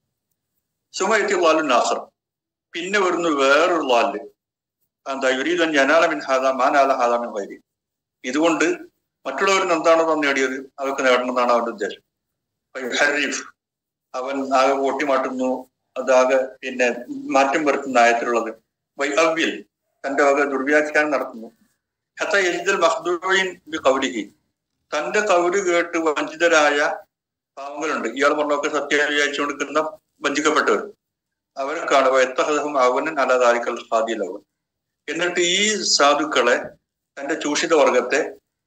സുമയത്തി ലാലു നാസർ പിന്നെ വരുന്നു വേറൊരു ലാല് എന്താ യുരീദൻ ജനാലമിൻ ഹാദ മാനാല ഹാദാമിൻ വൈരി ഇതുകൊണ്ട് മറ്റുള്ളവരിൽ എന്താണോ നേടിയത് അവർക്ക് നേടണമെന്നാണ് അവന്റെ ഉദ്ദേശം ഹരീഫ് അവൻ ആകെ ഓട്ടിമാട്ടുന്നു അതാകെ പിന്നെ മാറ്റം വരുത്തുന്ന ആയത്തിലുള്ളത് വൈ അവ്യൽ തന്റെ വക ദുർവ്യാഖ്യാനം നടത്തുന്നു ഹത്ത യജിദൽ മഹ്ദൂയിൻ ബി കൗലിഹി തന്റെ കൗല് കേട്ട് വഞ്ചിതരായ പാവങ്ങളുണ്ട് ഇയാൾ പറഞ്ഞൊക്കെ സത്യം വിചാരിച്ചു കൊടുക്കുന്ന വഞ്ചിക്കപ്പെട്ടവർ അവർക്കാണ് എത്തഹം അവനൻ അലാതാരിക്കൽ ഹാദിയിലവൻ എന്നിട്ട് ഈ സാധുക്കളെ തന്റെ ചൂഷിത വർഗത്തെ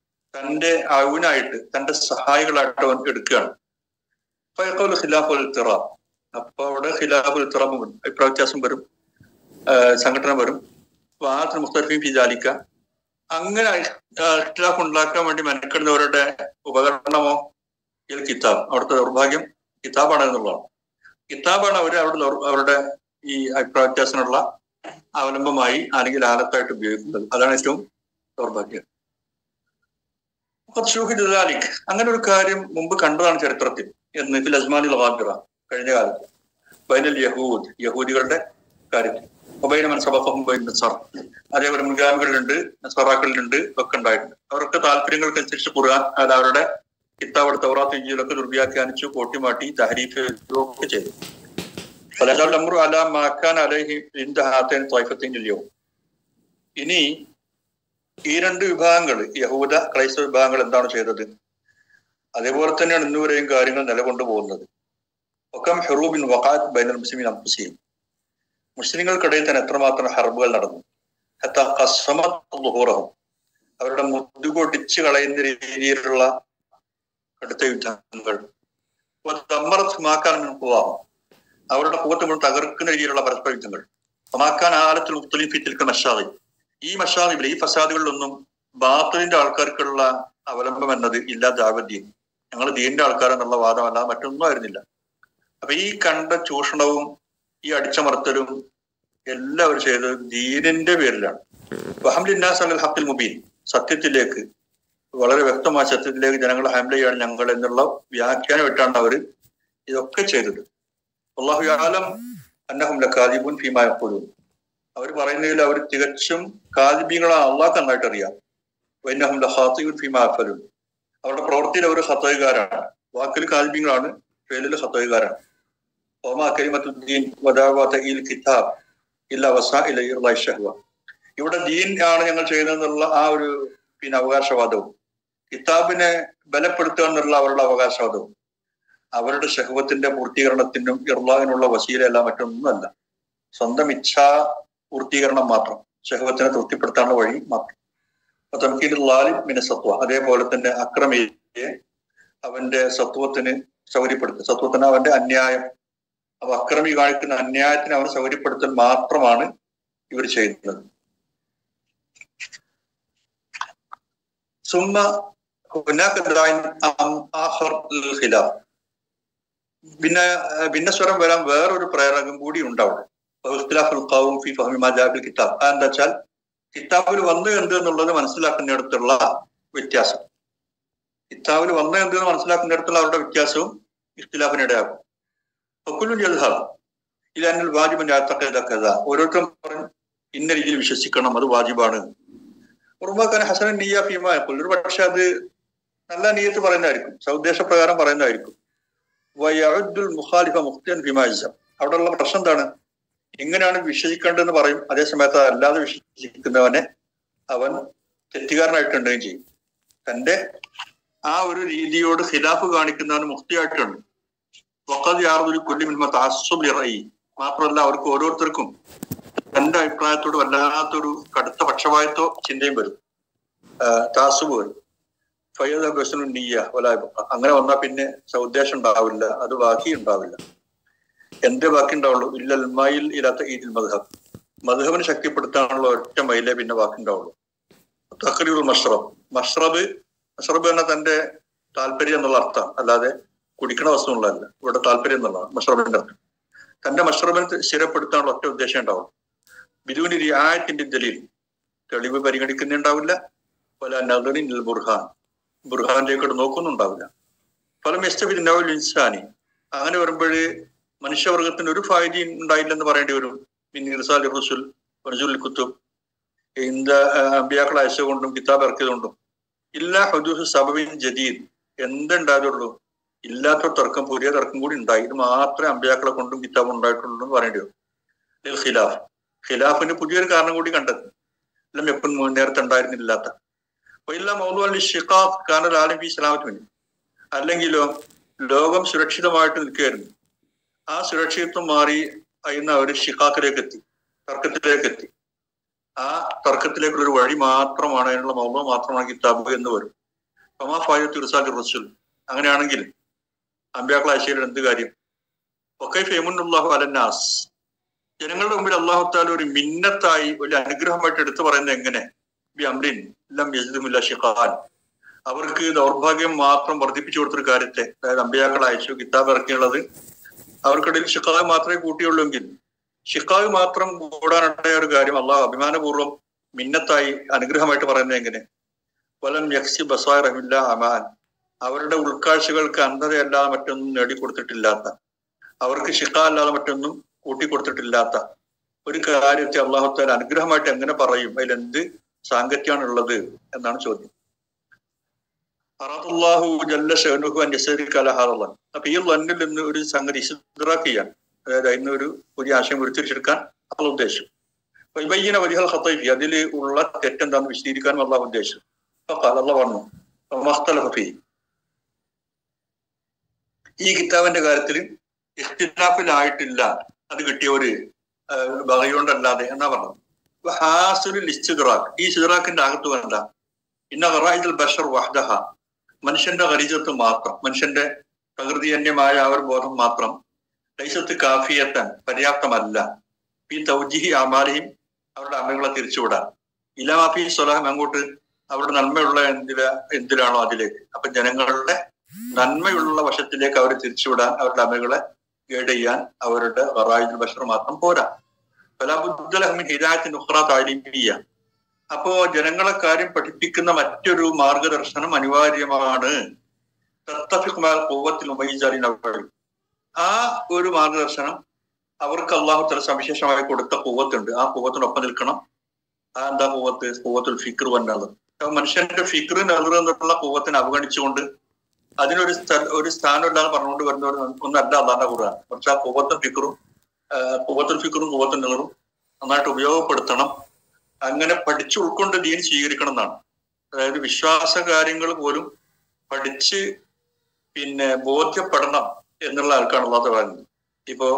തന്റെ അവനായിട്ട് തന്റെ സഹായികളായിട്ട് അവൻ എടുക്കുകയാണ് ഫയക്കോൽ ഖിലാഫുൽ തിറ അപ്പൊ അവിടെ ഖിലാഫുൽ തിറമ വരും അഭിപ്രായ വ്യത്യാസം വരും സംഘടന വരും വാഹത്തിന് മുഖ്തർഫീം ഫിജാലിക്ക അങ്ങനെ ഇഖ്തിലാഫ് ഉണ്ടാക്കാൻ വേണ്ടി മെനക്കെടുന്നവരുടെ ഉപകരണമോ ഇതിൽ കിതാബ് അവിടുത്തെ ദൗർഭാഗ്യം കിതാബാണ് എന്നുള്ളതാണ് കിതാബാണ് അവർ അവരുടെ അവരുടെ ഈ അഭിപ്രായ വ്യത്യാസത്തിനുള്ള അവലംബമായി അല്ലെങ്കിൽ ആലത്തായിട്ട് ഉപയോഗിക്കുന്നത് അതാണ് ഏറ്റവും ദൗർഭാഗ്യം ഷൂഹിദാലിക് അങ്ങനെ ഒരു കാര്യം മുമ്പ് കണ്ടതാണ് ചരിത്രത്തിൽ എന്ന് ഫിൽ അസ്മാനിൽ വാബിറ കഴിഞ്ഞ കാലത്ത് ബൈനൽ യഹൂദ് യഹൂദികളുടെ കാര്യത്തിൽ ഒബൈന മനസ്സബഫം നസർ അതേപോലെ മുൻഗാമികളിലുണ്ട് നസറാക്കളിലുണ്ട് ഒക്കെ ഉണ്ടായിട്ടുണ്ട് അവർക്ക് താല്പര്യങ്ങൾക്കനുസരിച്ച് ഖുർആൻ അത് അവരുടെ കിതാബ് തൗറാത്ത് ഇഞ്ചിയിലൊക്കെ ദുർവ്യാഖ്യാനിച്ചു കോട്ടിമാട്ടി തഹരീഫ് ഒക്കെ ചെയ്തു ഫലഹാൽ അമ്രു അല മാക്കാൻ അലഹി ഇന്ത ഹാത്തേൻ ത്വൈഫത്തിൻ്റെയോ ഇനി ഈ രണ്ട് വിഭാഗങ്ങൾ യഹൂദ ക്രൈസ്തവ വിഭാഗങ്ങൾ എന്താണ് ചെയ്തത് അതേപോലെ തന്നെയാണ് ഇന്നുവരെയും കാര്യങ്ങൾ നിലകൊണ്ടു പോകുന്നത് ഒക്കം ഹെറൂബിൻ വഖാത്ത് ബൈനൽ മുസ്ലിമിൻ അംഫുസിയും മുസ്ലിങ്ങൾക്കിടയിൽ തന്നെ എത്രമാത്രം ഹർബുകൾ നടന്നു ഹത്താ ഖസ്സമത്ത് ളുഹൂറഹും അവരുടെ മുതുകൊടിച്ച് കളയുന്ന രീതിയിലുള്ള കടുത്ത യുദ്ധങ്ങൾ ദമ്മറത്ത് മാക്കാൻ മുൻപുവാഹും അവരുടെ കൂത്ത് മുഴുവൻ തകർക്കുന്ന രീതിയിലുള്ള പരസ്പര യുദ്ധങ്ങൾ മാക്കാൻ ആലത്തിൽ മുത്തലിഫിത്തിൽക്ക് മഷാദി ഈ മഷാദിബിൽ ഈ ഫസാദുകളിലൊന്നും ബാത്തലിന്റെ ആൾക്കാർക്കുള്ള അവലംബം എന്നത് ഇല്ലാതാവദ്യം ഞങ്ങൾ ദീന്റെ ആൾക്കാരെന്നുള്ള വാദമല്ല മറ്റൊന്നും ആയിരുന്നില്ല അപ്പൊ ഈ കണ്ട ചൂഷണവും ഈ അടിച്ചമർത്തലും എല്ലാം അവർ ചെയ്തത് ദീനിന്റെ പേരിലാണ് വഹംലിന്നാസ് അൽ ഹക്കിൽ മുബീൻ സത്യത്തിലേക്ക് വളരെ വ്യക്തമായ സത്യത്തിലേക്ക് ജനങ്ങളെ ഹാൻഡിൽ ചെയ്യാണ് ഞങ്ങൾ എന്നുള്ള വ്യാഖ്യാനം ഇട്ടാണ് അവർ ഇതൊക്കെ ചെയ്തത് അള്ളാഹു ആലം അന്നഹും ലക്കാദിബുൻ ഫീമായ പോലും അവർ പറയുന്നതിൽ അവർ തികച്ചും കാദിബീങ്ങളാണ് അള്ളാഹ് നന്നായിട്ട് അറിയാം വൈനഹും ലഹാത്തിബുൻ ഫീമാ അഫലും അവരുടെ പ്രവൃത്തിയിൽ അവർ ഹത്തകാരാണ് വാക്കിൽ കാദിബീങ്ങളാണ് പേരിൽ ഹത്തകാരാണ് ഒമാ കരിമത്തുദ്ദീൻ വദാവാത്ത ഇൽ കിതാബ് ഇല്ല വസ ഇല ഷഹ്വ ഇവിടെ ദീൻ ആണ് ഞങ്ങൾ ചെയ്യുന്നതെന്നുള്ള ആ ഒരു പിന്നെ അവകാശവാദവും കിതാബിനെ ബലപ്പെടുത്തുക എന്നുള്ള അവരുടെ അവകാശവാദവും അവരുടെ ഷഹവത്തിന്റെ പൂർത്തീകരണത്തിനും ഇർലാവിനുള്ള വസീലയല്ല മറ്റൊന്നുമല്ല സ്വന്തം ഇച്ഛാ പൂർത്തീകരണം മാത്രം ഷഹവത്തിനെ തൃപ്തിപ്പെടുത്താനുള്ള വഴി മാത്രം തംകീലാലിം മിന സത്വ അതേപോലെ തന്നെ അക്രമിയെ അവന്റെ സത്വത്തിന് സൗകര്യപ്പെടുത്തുക സത്വത്തിന് അവന്റെ അന്യായം അപ്പൊ അക്രമി കാണിക്കുന്ന അന്യായത്തിന് അവൻ സൗകര്യപ്പെടുത്തൽ മാത്രമാണ് ഇവർ ചെയ്യുന്നത് സുമ്മ ഭിന്ന ഭിന്നസ്വരം വരാൻ വേറൊരു പ്രേരകം കൂടി ഉണ്ടാവും കിതാബ് എന്താ വെച്ചാൽ കിതാബിൽ വന്നു എന്ത് എന്നുള്ളത് മനസ്സിലാക്കുന്നിടത്തുള്ള വ്യത്യാസം കിതാബിൽ വന്നു എന്ത് എന്ന് മനസ്സിലാക്കുന്നിടത്തുള്ള അവരുടെ വ്യത്യാസവും ഇഖ്തിലാഫിനിടയാകും ഫക്കുലും ജൽഹാബ് ഇല്ലാന്നിൽ വാജിബിന്റെ അത്തക്കഥ ഓരോരുത്തരും പറഞ്ഞു ഇന്ന രീതിയിൽ വിശ്വസിക്കണം അത് വാജിബാണ് ഉറുമാക്കാൻ ഹസനൻ നീയ ഫീമ ഒരു പക്ഷെ അത് നല്ല നീയത്ത് പറയുന്നതായിരിക്കും സൗദ്ദേശപ്രകാരം പറയുന്നതായിരിക്കും വയഅദ്ദുൽ മുഖാലിഫ മുഖ്തിയൻ ഫിമായിസം അവിടെയുള്ള പ്രശ്നം എന്താണ് എങ്ങനെയാണ് വിശ്വസിക്കേണ്ടതെന്ന് പറയും അതേസമയത്ത് അല്ലാതെ വിശ്വസിക്കുന്നവനെ അവൻ തെറ്റുകാരനായിട്ടുണ്ടെങ്കിൽ ചെയ്യും തന്റെ ആ ഒരു രീതിയോട് ഖിലാഫ് കാണിക്കുന്നവന് മുക്തിയായിട്ടുണ്ട് വക്കത് യാതൊരു കൊല്ലിമിന്മ താസുബിറയി മാത്രമല്ല അവർക്ക് ഓരോരുത്തർക്കും തന്റെ അഭിപ്രായത്തോട് വല്ലാത്തൊരു കടുത്ത പക്ഷപാതത്തോ ചിന്തയും വരും താസുബ് വരും ഫയ്യദ് ബസനു നീയ വല അങ്ങനെ വന്നാൽ പിന്നെ സൗദ്ദേശം ഉണ്ടാവില്ല അത് ബാക്കി ഉണ്ടാവില്ല എന്തേ ബാക്കി ഉണ്ടാവുള്ളൂ ഇല്ല മയിൽ ഇല്ലാത്ത ഈദിൽ മധഹബ് മധുഹബിനെ ശക്തിപ്പെടുത്താനുള്ള ഒറ്റ മയിലേ പിന്നെ ബാക്കി ഉണ്ടാവുള്ളൂ തഖരീർ മഷ്റബ് മഷ്റബ് മഷ്റബ് എന്ന തന്റെ താല്പര്യം എന്നുള്ള അർത്ഥം അല്ലാതെ കുടിക്കണ വസ്തു എന്നുള്ളതല്ല ഇവിടെ താല്പര്യം എന്നുള്ളതാണ് മഷ്റബിന്റെ അർത്ഥം തന്റെ മഷ്റബിനെ സ്ഥിരപ്പെടുത്താനുള്ള ഒറ്റ ഉദ്ദേശം ഉണ്ടാവും ബിദൂനി റിയായത്തിന്റെ ദലീൽ തെളിവ് പരിഗണിക്കുന്നുണ്ടാവില്ല പല നഗറിൻ ബുർഹാൻ ബുർഹാനിലേക്ക് നോക്കുന്നുണ്ടാവില്ല ഫലം എസ്തബിൻ നവൽ ഇൻസാനി അങ്ങനെ വരുമ്പോഴ് മനുഷ്യവർഗത്തിന് ഒരു ഫായതി ഉണ്ടായില്ലെന്ന് പറയേണ്ടി വരും പിന്നെ ഇർസാൽ റസുൽ റസുൽ കുത്തുബ് ഇന്ത അമ്പിയാക്കൾ അയച്ചുകൊണ്ടും കിതാബ് ഇറക്കിയതുകൊണ്ടും ഇല്ല ഹുദൂസ് സബബിൻ ജദീദ് എന്തുണ്ടായതുള്ളൂ ഇല്ലാത്ത തർക്കം പുതിയ തർക്കം കൂടി ഉണ്ടായി ഇത് മാത്രമേ അമ്പിയാക്കളെ കൊണ്ടും കിതാബ് ഉണ്ടായിട്ടുള്ളൂ എന്ന് പറയേണ്ടി വരും ഖിലാഫ് ഖിലാഫിന് പുതിയൊരു കാരണം കൂടി കണ്ടെത്തി എല്ലാം എപ്പം നേരത്തെ ഉണ്ടായിരുന്നില്ലാത്ത ഇല്ല മൗലു ഷിഖാഫ് കാനൽ ആലിം ഫി സലാമത്തിന് അല്ലെങ്കിലോ ലോകം സുരക്ഷിതമായിട്ട് നിൽക്കുകയായിരുന്നു ആ സുരക്ഷിതത്വം മാറി അയിന്ന് അവർ ഷിഖാക്കിലേക്ക് എത്തി തർക്കത്തിലേക്ക് എത്തി ആ തർക്കത്തിലേക്കുള്ള ഒരു വഴി മാത്രമാണ് അതിനുള്ള മൗലം മാത്രമാണ് കിതാബ് എന്ന് വരും ഫമാ ഫായത്ത് ഇർസാൽ റസുൽ അങ്ങനെയാണെങ്കിൽ അമ്പ്യാക്കൾ ആശയിൽ എന്ത് കാര്യം ഒക്കെ ഫെമുല്ലാഹു അലന്നാസ് ജനങ്ങളുടെ മുമ്പിൽ അള്ളാഹു താല ഒരു മിന്നത്തായി ഒരു അനുഗ്രഹമായിട്ട് എടുത്തു പറയുന്നത് എങ്ങനെ ബി അമ്രിൻ ലം യജിദുമില്ല ഷിഖാൻ അവർക്ക് ദൗർഭാഗ്യം മാത്രം വർദ്ധിപ്പിച്ചു കൊടുത്തൊരു കാര്യത്തെ അതായത് അമ്പിയാക്കൾ അയച്ചു കിതാബ് ഇറക്കിയുള്ളത് അവർക്കിടയിൽ ഷിഖാൻ മാത്രമേ കൂട്ടിയുള്ളൂവെങ്കിൽ ഷിക്കാവ് മാത്രം കൂടാനുണ്ടായ ഒരു കാര്യം അള്ളാഹു അഭിമാനപൂർവ്വം മിന്നത്തായി അനുഗ്രഹമായിട്ട് പറയുന്നത് എങ്ങനെ വലം യക്സി ബസാർ റഹിമില്ല അമാൻ അവരുടെ ഉൾക്കാഴ്ചകൾക്ക് അന്ധതയല്ലാതെ മറ്റൊന്നും നേടിക്കൊടുത്തിട്ടില്ലാത്ത അവർക്ക് ഷിക്ക അല്ലാതെ മറ്റൊന്നും കൂട്ടിക്കൊടുത്തിട്ടില്ലാത്ത ഒരു കാര്യത്തെ അള്ളാഹുത്താൽ അനുഗ്രഹമായിട്ട് എങ്ങനെ പറയും അതിൽ എന്ത് സാങ്കത്യമാണുള്ളത് എന്നാണ് ചോദ്യം അറാഹു ജല്ല ഷെഹനുഹു അൻസരി കലഹാറുള്ള അപ്പൊ ഈ ലന്നിൽ നിന്ന് ഒരു സംഗതി ഇസ്തിറാക്ക് ചെയ്യാൻ അതായത് അതിന് ഒരു പുതിയ ആശയം ഉരുത്തിരിച്ചെടുക്കാൻ അള്ള ഉദ്ദേശം വൈബയ്യന വരിഹൽ ഖത്തൈഫി അതിൽ ഉള്ള തെറ്റെന്താന്ന് വിശദീകരിക്കാനും അള്ളാഹ് ഉദ്ദേശം അപ്പൊ അള്ള പറഞ്ഞു മഖ്തലഫി ഈ കിതാബിന്റെ കാര്യത്തിൽ ഇഖ്തിലാഫിലായിട്ടില്ല അത് കിട്ടിയവര് ബഹയുണ്ടല്ലാതെ എന്നാ പറഞ്ഞത് ഹാസുലിൽ ഇസ്തിദ്റാഖ് ഈ സിദ്റാഖിന്റെ അകത്ത് വേണ്ട ഇന്ന ഖറായിദുൽ ബഷർ വഹ്ദഹ മനുഷ്യന്റെ ഖരീജത്ത് മാത്രം മനുഷ്യന്റെ പ്രകൃതിജന്യമായ ആ ഒരു ബോധം മാത്രം ലൈസത്ത് കാഫിയത്താൻ പര്യാപ്തമല്ല ഈ തൗജിഹി അമാലിയും അവരുടെ അമ്മകളെ തിരിച്ചുവിടാൻ ഇലാമാഫി സ്വലാഹം അങ്ങോട്ട് അവരുടെ നന്മയുള്ള എന്തില എന്തിലാണോ അതിലേക്ക് അപ്പൊ ജനങ്ങളുടെ നന്മയുള്ള വശത്തിലേക്ക് അവരെ തിരിച്ചുവിടാൻ അവരുടെ അമ്മകളെ ഗൈഡ് ചെയ്യാൻ അവരുടെ ഖറായിദുൽ ബഷർ മാത്രം പോരാ ഫലാബുദ്ദലഹമിൻ ഹിദായത്തിന് ഉഖ്റ താലിമിയ അപ്പോ ജനങ്ങളെ കാര്യം പഠിപ്പിക്കുന്ന മറ്റൊരു മാർഗദർശനം അനിവാര്യമാണ് കൂവത്തിൽ ഉമയിജാലിനവഴി ആ ഒരു മാർഗദർശനം അവർക്ക് അള്ളാഹു തല സവിശേഷമായി കൊടുത്ത കൂവത്തുണ്ട് ആ കൂവത്തിനൊപ്പം നിൽക്കണം ആ എന്താ കൂവത്ത് കൂവത്തുൽ ഫിക്ർ വന്നത് മനുഷ്യന്റെ ഫിക്ർ നെഹ്റു എന്നുള്ള കൂവത്തിനെ അവഗണിച്ചുകൊണ്ട് അതിനൊരു ഒരു സ്ഥാനം ഇല്ലാതെ പറഞ്ഞുകൊണ്ട് വരുന്ന ഒരു ഒന്നല്ല അള്ളാന്റെ ഖുർആൻ പക്ഷെ ആ കൂവത്തും ഫിക്റും കൂവത്തുൽ ഫിക്റും കൂവത്തും നെഹ്റും നന്നായിട്ട് ഉപയോഗപ്പെടുത്തണം അങ്ങനെ പഠിച്ചു ഉൾക്കൊണ്ട് ദീൻ സ്വീകരിക്കണം എന്നാണ് അതായത് വിശ്വാസ കാര്യങ്ങൾ പോലും പഠിച്ച് പിന്നെ ബോധ്യപ്പെടണം എന്നുള്ള ആൾക്കാണ് അള്ളാഹ് പറയുന്നത് ഇപ്പോ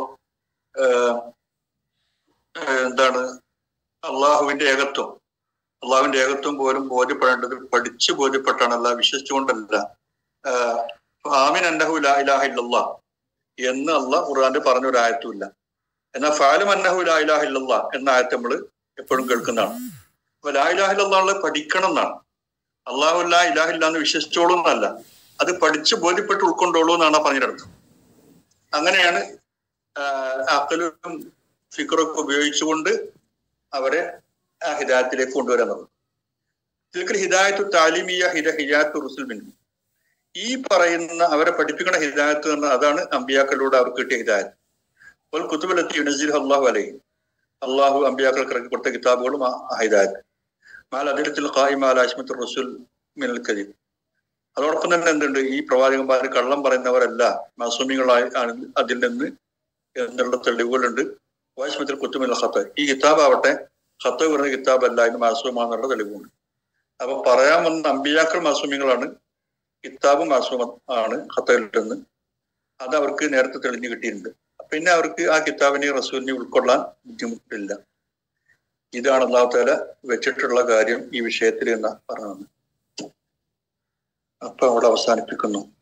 എന്താണ് അള്ളാഹുവിന്റെ ഏകത്വം അള്ളാഹുവിന്റെ ഏകത്വം പോലും ബോധ്യപ്പെടേണ്ടത് പഠിച്ച് ബോധ്യപ്പെട്ടാണ് അല്ല വിശ്വസിച്ചുകൊണ്ടല്ല ആമിൻ അന്നഹു ലാ ഇലാഹ ഇല്ലല്ലാ എന്ന് അള്ളാഹ് ഖുർആന്റെ പറഞ്ഞ ഒരു ആയത്തുമില്ല എന്നാൽ ഫാലും അന്നഹു ലാ ഇലാഹ ഇല്ലല്ലാ എന്ന ആയത്ത് നമ്മൾ എപ്പോഴും കേൾക്കുന്നതാണ് അപ്പൊ ലാ ഇലാഹ ഇല്ലല്ലാഹ് പഠിക്കണം എന്നാണ് അള്ളാഹു ലാ ഇലാഹ ഇല്ല എന്ന് വിശ്വസിച്ചോളൂ എന്നല്ല അത് പഠിച്ച് ബോധ്യപ്പെട്ട് ഉൾക്കൊണ്ടോളൂ എന്നാണ് പറഞ്ഞിടത്ത് അങ്ങനെയാണ് അക്കലും ഫിക്കറൊക്കെ ഉപയോഗിച്ചുകൊണ്ട് അവരെ ആ ഹിദായത്തിലേക്ക് കൊണ്ടുവരുന്നത് ഇതിൽ ഹിദായത്തു താലിമിയ ഹിദ ഹിദായത്ത് റുസുൽ ബിൻ ഈ പറയുന്ന അവരെ പഠിപ്പിക്കുന്ന ഹിദായത്ത് എന്ന് അതാണ് അമ്പിയാക്കളിലൂടെ അവർക്ക് കിട്ടിയ ഹിദായത്ത് അപ്പോൾ കുത്തുബലത്തി യുനസിൽ അള്ളാഹു അലൈഹി അള്ളാഹു അമ്പിയാക്കൾക്ക് ഇറക്കി കൊടുത്ത കിതാബുകളും ആ ഹിദായത്ത് മാൽ അതിരത്തിൽ ഖായിമാൽ ആശ്മത്ത് റസുൽ മിനൽ കരീം അതോടൊപ്പം തന്നെ എന്തുണ്ട് ഈ പ്രവാചകന്മാർ കള്ളം പറയുന്നവരല്ല മാസൂമികളായി അതിൽ നിന്ന് എന്നുള്ള തെളിവുകളുണ്ട് വാശ്മത്തിൽ കുത്തുമില്ല ഖത്ത് ഈ കിതാബ് ആവട്ടെ ഖത്ത് പറയുന്ന കിതാബ് അല്ല ഇത് മാസൂമാന്നുള്ള തെളിവുണ്ട് അപ്പൊ പറയാൻ വന്ന അമ്പിയാക്കൾ മാസൂമികളാണ് കിതാബ് മാസൂമ ആണ് ഖത്തയിൽ നിന്ന് അത് അവർക്ക് നേരത്തെ തെളിഞ്ഞു കിട്ടിയിട്ടുണ്ട് പിന്നെ അവർക്ക് ആ കിതാബിനെ റസൂലിനെ ഉൾക്കൊള്ളാൻ ബുദ്ധിമുട്ടില്ല ഇതാണ് അള്ളാഹുത്താല വെച്ചിട്ടുള്ള കാര്യം ഈ വിഷയത്തിൽ എന്ന് പറഞ്ഞത് അപ്പൊ അവിടെ അവസാനിപ്പിക്കുന്നു